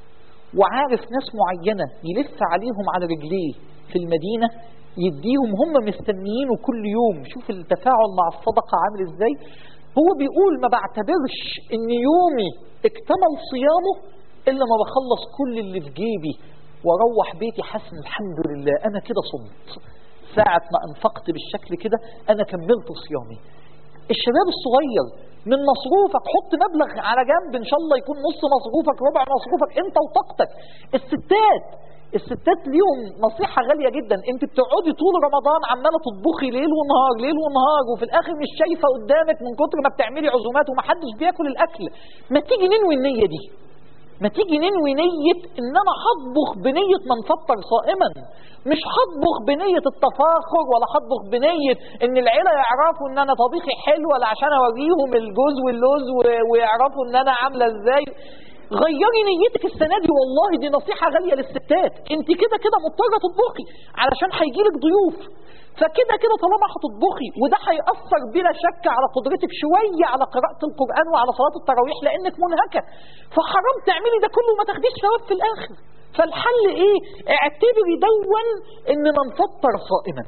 وعارف ناس معينة يلف عليهم على رجليه في المدينة يديهم هم مستنيينه كل يوم شوف التفاعل مع الصدقة عامل ازاي هو بيقول ما بعتبرش ان يومي اكتمل صيامه الا ما بخلص كل اللي في جيبي واروح بيتي حاسس إن الحمد لله انا كده صمت ساعة ما انفقت بالشكل كده انا كملت صيامي الشباب الصغير من مصروفك حط مبلغ على جنب ان شاء الله يكون نص مصروفك ربع مصروفك انت وطاقتك الستات الستات ليهم نصيحة غالية جدا انت بتقعدي طول رمضان عمالة تطبخي ليل ونهار ليل ونهار وفي الاخر مش شايفة قدامك من كتر ما بتعملي عزومات ومحدش بياكل الاكل ما تيجي ننوي النية دي ما تيجي ننوي نية ان انا هطبخ بنية من فطر صائما مش هطبخ بنية التفاخر ولا هطبخ بنية ان العيلة يعرفوا ان انا طبيخي حلو ولا عشان اوريهم الجوز واللوز و- ويعرفوا ان انا عاملة ازاي غيري نيتك السنة دي والله دي نصيحة غالية للستات انت كده كده مضطرة تطبخي علشان هيجيلك ضيوف فكده كده طالما هتطبخي وده هيأثر بلا شك على قدرتك شوية على قراءة القرآن وعلى صلاة التراويح لأنك منهكة فحرام تعملي ده كله وما تاخديش ثواب في الآخر فالحل إيه؟ اعتبري دون إن من فطر صائما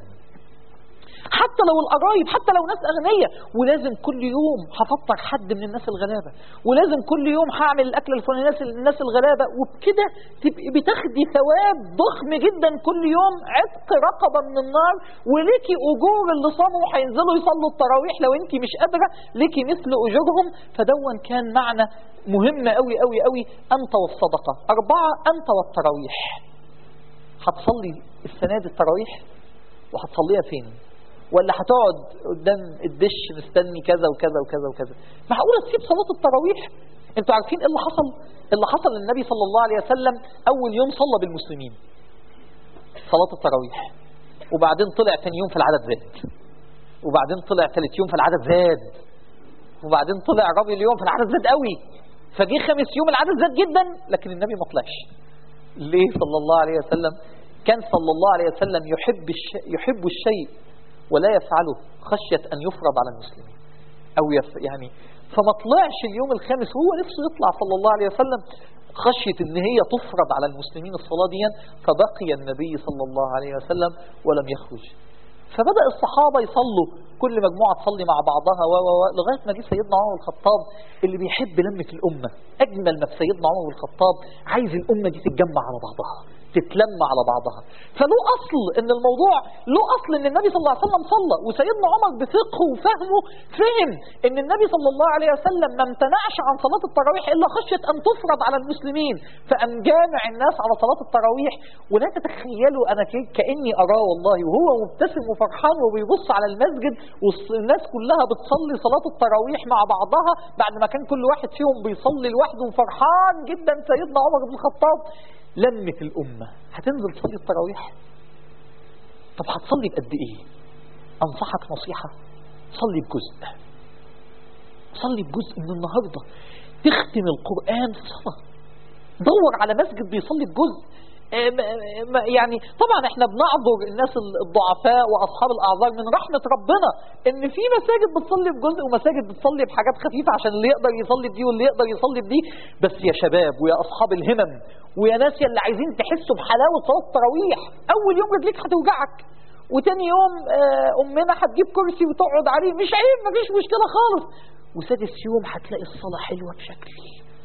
حتى لو القرايب حتى لو ناس أغنياء ولازم كل يوم هفطر حد من الناس الغلابة ولازم كل يوم هعمل الأكل الفلاني للناس الناس الغلابة وبكده تبقي بتاخدي ثواب ضخم جدا كل يوم عتق رقبة من النار وليكي أجور اللي صاموا هينزلوا يصلوا التراويح لو أنت مش قادرة ليكي مثل أجورهم فدون كان معنى مهم قوي قوي قوي أنت والصدقة أربعة أنت والتراويح هتصلي السنة دي التراويح وهتصليها فين ولا هتقعد قدام الدش مستني كذا وكذا وكذا وكذا معقوله تسيب صلاه التراويح انتوا عارفين ايه اللي حصل اللي حصل للنبي صلى الله عليه وسلم اول يوم صلى بالمسلمين صلاه التراويح وبعدين طلع ثاني يوم في العدد زاد وبعدين طلع ثالث يوم في العدد زاد وبعدين طلع رابع يوم في العدد زاد قوي فجه خامس يوم العدد زاد جدا لكن النبي ما طلعش ليه صلى الله عليه وسلم كان صلى الله عليه وسلم يحب الشيء يحب الشيء ولا يفعله خشية أن يفرض على المسلمين أو يف يعني فما طلعش اليوم الخامس هو نفسه يطلع صلى الله عليه وسلم خشية ان هي تفرض على المسلمين الصلاة دي فبقي النبي صلى الله عليه وسلم ولم يخرج فبدأ الصحابة يصلوا كل مجموعة تصلي مع بعضها و و و لغاية ما جه سيدنا عمر بن الخطاب اللي بيحب لمة الأمة أجمل ما في سيدنا عمر بن الخطاب عايز الأمة دي تتجمع على بعضها تتلم على بعضها فله أصل إن الموضوع له أصل إن النبي صلى الله عليه وسلم صلى وسيدنا عمر بفقهه وفهمه فهم إن النبي صلى الله عليه وسلم ما امتنعش عن صلاة التراويح إلا خشية أن تفرض على المسلمين فأم جامع الناس على صلاة التراويح ولا تتخيلوا أنا ك- كأني أراه والله وهو مبتسم وفرحان وبيبص على المسجد والناس كلها بتصلي صلاة التراويح مع بعضها بعد ما كان كل واحد فيهم بيصلي لوحده وفرحان جدا سيدنا عمر بن الخطاب لمة الأمة هتنزل تصلي التراويح طب هتصلي بقد ايه انصحك نصيحة صلي بجزء صلي بجزء من النهاردة تختم القرآن في صلاة دور على مسجد بيصلي بجزء آه، م- م- يعني طبعا احنا بنعذر الناس الضعفاء واصحاب الاعذار من رحمه ربنا ان في مساجد بتصلي بجزء ومساجد بتصلي بحاجات خفيفه عشان اللي يقدر يصلي بدي واللي يقدر يصلي بدي بس يا شباب ويا اصحاب الهمم ويا ناس يا اللي عايزين تحسوا بحلاوه صلاه التراويح اول يوم رجليك هتوجعك وتاني يوم آه، امنا هتجيب كرسي وتقعد عليه مش عيب مفيش مشكله خالص وسادس يوم هتلاقي الصلاه حلوه بشكل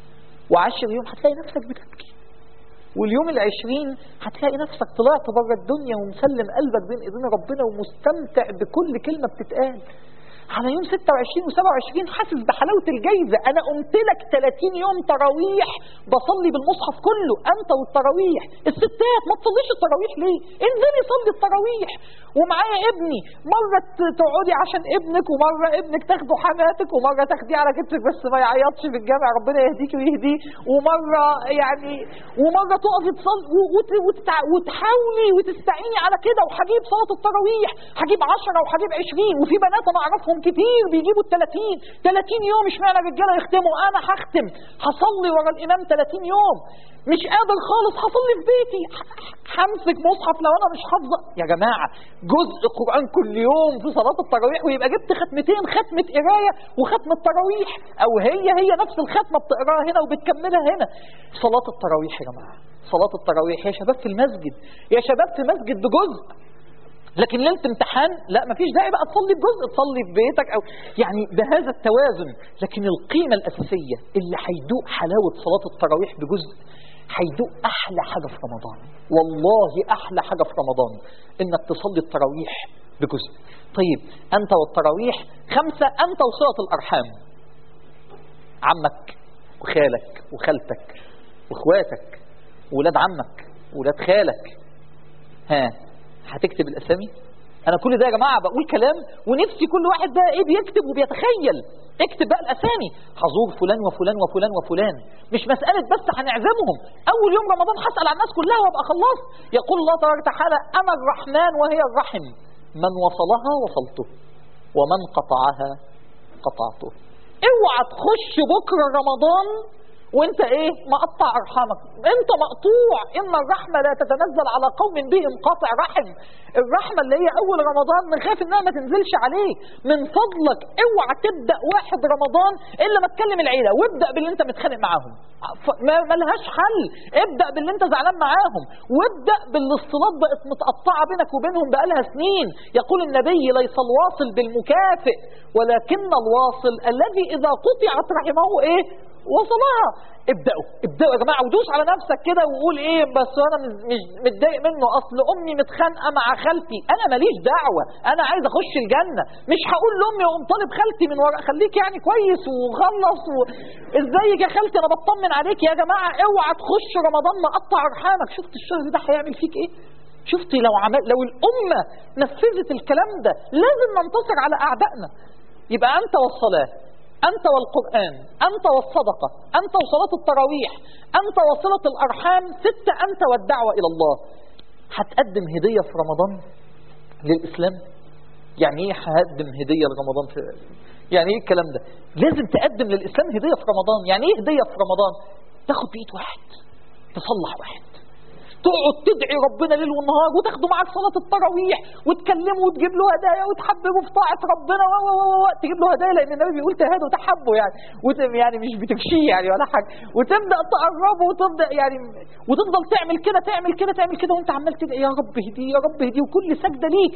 وعشر يوم هتلاقي نفسك بتبكي واليوم العشرين هتلاقي نفسك طلعت بره الدنيا ومسلم قلبك بين ايدين ربنا ومستمتع بكل كلمة بتتقال على يوم 26 و27 حاسس بحلاوة الجايزة أنا قمت لك 30 يوم تراويح بصلي بالمصحف كله أنت والتراويح الستات ما تصليش التراويح ليه؟ انزلي صلي التراويح ومعايا ابني مرة ت- تقعدي عشان ابنك ومرة ابنك تاخده حماتك ومرة تاخديه على كتفك بس ما يعيطش في الجامع ربنا يهديك ويهديه ومرة يعني ومرة تقفي تصلي و- وت- وتتع- وتحاولي وتستعيني على كده وهجيب صلاة التراويح هجيب 10 وهجيب 20 وفي بنات انا اعرفهم كتير بيجيبوا ال 30 30 يوم اشمعنى الرجاله يختموا انا هختم هصلي ورا الامام 30 يوم مش قادر خالص هصلي في بيتي ح- همسك مصحف لو انا مش حافظه يا جماعه جزء قران كل يوم في صلاه التراويح ويبقى جبت ختمتين ختمه قرايه وختمه تراويح او هي هي نفس الختمه بتقراها هنا وبتكملها هنا صلاه التراويح يا جماعه صلاه التراويح يا شباب في المسجد يا شباب في مسجد بجزء لكن ليله امتحان لا مفيش داعي بقى تصلي بجزء تصلي في بيتك او يعني بهذا التوازن لكن القيمه الاساسيه اللي هيدوق حلاوه صلاه التراويح بجزء هيدوق احلى حاجه في رمضان والله احلى حاجه في رمضان انك تصلي التراويح بجزء طيب انت والتراويح خمسه انت وصله الارحام عمك وخالك وخالتك واخواتك وولاد عمك وولاد خالك ها هتكتب الاسامي انا كل ده يا جماعه بقول كلام ونفسي كل واحد بقى ايه بيكتب وبيتخيل اكتب بقى الاسامي هزور فلان وفلان وفلان وفلان مش مساله بس هنعزمهم اول يوم رمضان هسال على الناس كلها وابقى خلصت يقول الله تبارك وتعالى انا الرحمن وهي الرحم من وصلها وصلته ومن قطعها قطعته اوعى تخش بكره رمضان وانت ايه مقطع ارحامك انت مقطوع ان الرحمه لا تتنزل على قوم بهم قاطع رحم الرحمه اللي هي اول رمضان نخاف انها ما تنزلش عليه من فضلك اوعى تبدا واحد رمضان الا ما تكلم العيله وابدا باللي انت متخانق معاهم ف- ما ما لهاش حل ابدا باللي انت زعلان معاهم وابدا بالاصطلاط بقت متقطعه بينك وبينهم بقالها سنين يقول النبي ليس الواصل بالمكافئ ولكن الواصل الذي اذا قطعت رحمه ايه وصلها ابدأوا ابدأوا يا جماعة ودوس على نفسك كده وقول ايه بس انا مش مش متضايق منه اصل امي متخانقة مع خالتي انا ماليش دعوة انا عايز اخش الجنة مش هقول لامي اقوم طالب خالتي من ورا خليك يعني كويس وخلص و... ازيك يا خالتي انا بطمن عليك يا جماعة اوعى تخش رمضان مقطع ارحامك شفت الشهر ده هيعمل فيك ايه شفت لو عمل لو الامة نفذت الكلام ده لازم ننتصر على اعدائنا يبقى انت والصلاه أنت والقرآن أنت والصدقة أنت وصلاة التراويح أنت وصلة الأرحام ستة أنت والدعوة إلى الله هتقدم هدية في رمضان للإسلام يعني إيه هقدم هدية لرمضان في يعني إيه الكلام ده لازم تقدم للإسلام هدية في رمضان يعني إيه هدية في رمضان تاخد بإيد واحد تصلح واحد تقعد تدعي ربنا ليل ونهار وتاخده معاك صلاه التراويح وتكلمه وتجيب له هدايا وتحببه في طاعه ربنا و و و و تجيب له هدايا لان النبي بيقول تهادوا وتحبوا يعني وت يعني مش بتمشيه يعني ولا حاجه وتبدا تقربه وتبدا يعني وتفضل تعمل كده تعمل كده تعمل كده وانت عمال تدعي يا رب اهديه يا رب اهديه وكل سجده ليك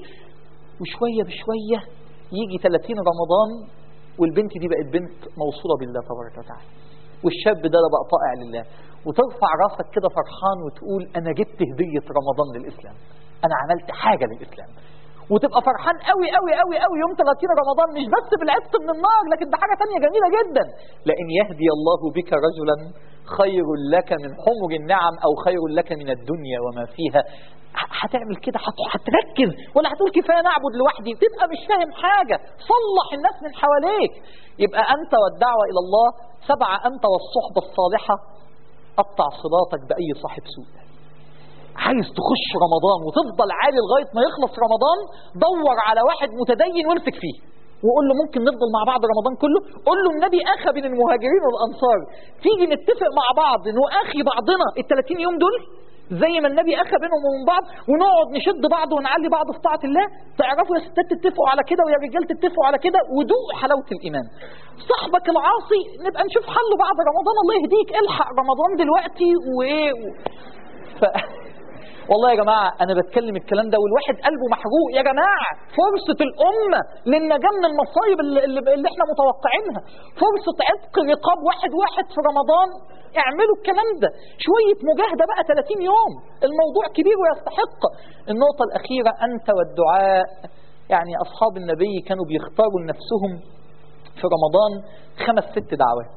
وشويه بشويه يجي 30 رمضان والبنت دي بقت بنت موصوله بالله تبارك وتعالى والشاب ده ده بقى طائع لله وترفع راسك كده فرحان وتقول انا جبت هديه رمضان للاسلام انا عملت حاجه للاسلام وتبقى فرحان قوي قوي قوي قوي يوم 30 رمضان مش بس بالعتق من النار لكن ده حاجه ثانيه جميله جدا لان يهدي الله بك رجلا خير لك من حمر النعم او خير لك من الدنيا وما فيها ه- هتعمل كده هت- هتركز ولا هتقول كفايه نعبد لوحدي تبقى مش فاهم حاجه صلح الناس من حواليك يبقى انت والدعوه الى الله سبعه انت والصحبه الصالحه قطع صلاتك باي صاحب سوء عايز تخش رمضان وتفضل عالي لغايه ما يخلص رمضان دور على واحد متدين وامسك فيه وقول له ممكن نفضل مع بعض رمضان كله قول له النبي اخى بين المهاجرين والانصار تيجي نتفق مع بعض انه اخي بعضنا ال 30 يوم دول زي ما النبي اخى بينهم وبين بعض ونقعد نشد بعض ونعلي بعض في طاعه الله تعرفوا يا ستات تتفقوا على كده ويا رجال تتفقوا على كده ودوق حلاوه الايمان صاحبك العاصي نبقى نشوف حله بعد رمضان الله يهديك الحق رمضان دلوقتي وايه و... ف... والله يا جماعة أنا بتكلم الكلام ده والواحد قلبه محروق يا جماعة فرصة الأمة للنجاة من المصايب اللي, اللي, اللي احنا متوقعينها فرصة عتق رقاب واحد واحد في رمضان اعملوا الكلام ده شوية مجاهدة بقى 30 يوم الموضوع كبير ويستحق النقطة الأخيرة أنت والدعاء يعني أصحاب النبي كانوا بيختاروا لنفسهم في رمضان خمس ست دعوات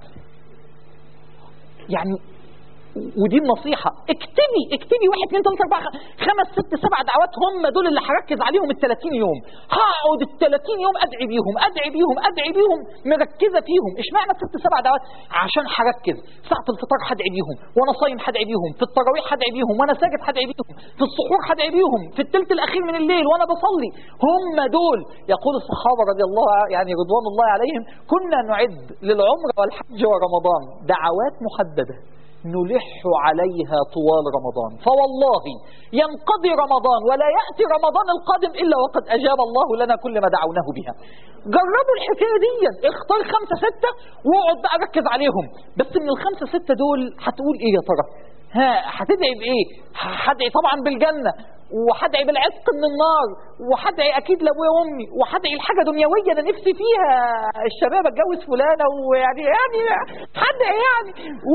يعني ودي النصيحة اكتبي اكتبي واحد اثنين ثلاثة أربعة خمس ست سبع دعوات هم دول اللي هركز عليهم ال 30 يوم هقعد ال 30 يوم ادعي بيهم ادعي بيهم ادعي بيهم مركزة فيهم اشمعنى ست سبع دعوات عشان هركز ساعة الفطار هدعي بيهم وانا صايم هدعي بيهم في التراويح هدعي بيهم وانا ساجد هدعي بيهم في السحور هدعي بيهم في الثلث الاخير من الليل وانا بصلي هم دول يقول الصحابة رضي الله يعني رضوان الله عليهم كنا نعد للعمر والحج ورمضان دعوات محددة نلح عليها طوال رمضان فوالله ينقضي رمضان ولا يأتي رمضان القادم إلا وقد أجاب الله لنا كل ما دعوناه بها جربوا الحكاية دي اختار خمسة ستة واقعد بقى ركز عليهم بس من الخمسة ستة دول هتقول ايه يا ترى ها هتدعي بايه هدعي طبعا بالجنة وهدعي بالعتق من النار وهدعي اكيد لابويا وامي وهدعي لحاجه دنيويه انا نفسي فيها الشباب اتجوز فلانه ويعني يعني هدعي يعني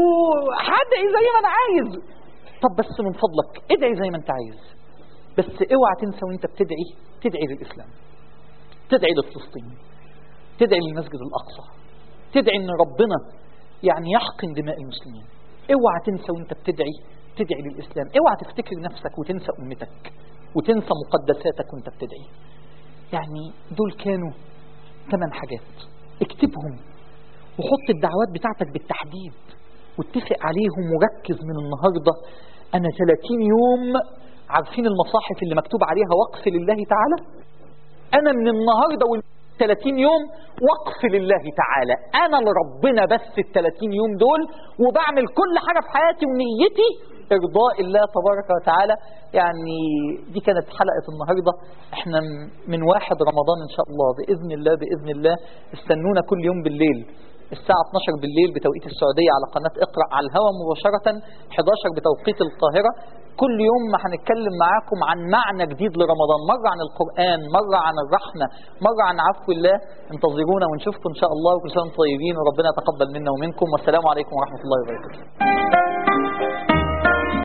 وهدعي زي ما انا عايز طب بس من فضلك ادعي زي ما انت عايز بس اوعى تنسى وانت بتدعي تدعي للاسلام تدعي لفلسطين تدعي للمسجد الاقصى تدعي ان ربنا يعني يحقن دماء المسلمين اوعى تنسى وانت بتدعي تدعي للإسلام اوعى تفتكر نفسك وتنسى أمتك وتنسى مقدساتك وانت بتدعي يعني دول كانوا ثمان حاجات اكتبهم وحط الدعوات بتاعتك بالتحديد واتفق عليهم وركز من النهاردة أنا 30 يوم عارفين المصاحف اللي مكتوب عليها وقف لله تعالى أنا من النهاردة وال 30 يوم وقف لله تعالى أنا لربنا بس ال 30 يوم دول وبعمل كل حاجة في حياتي ونيتي إرضاء الله تبارك وتعالى يعني دي كانت حلقة النهاردة احنا من واحد رمضان إن شاء الله بإذن الله بإذن الله استنونا كل يوم بالليل الساعة 12 بالليل بتوقيت السعودية على قناة اقرأ على الهواء مباشرة 11 بتوقيت القاهرة كل يوم ما هنتكلم معاكم عن معنى جديد لرمضان مرة عن القرآن مرة عن الرحمة مرة عن عفو الله انتظرونا ونشوفكم إن شاء الله وكل سنة وانتم طيبين وربنا يتقبل منا ومنكم والسلام عليكم ورحمة الله وبركاته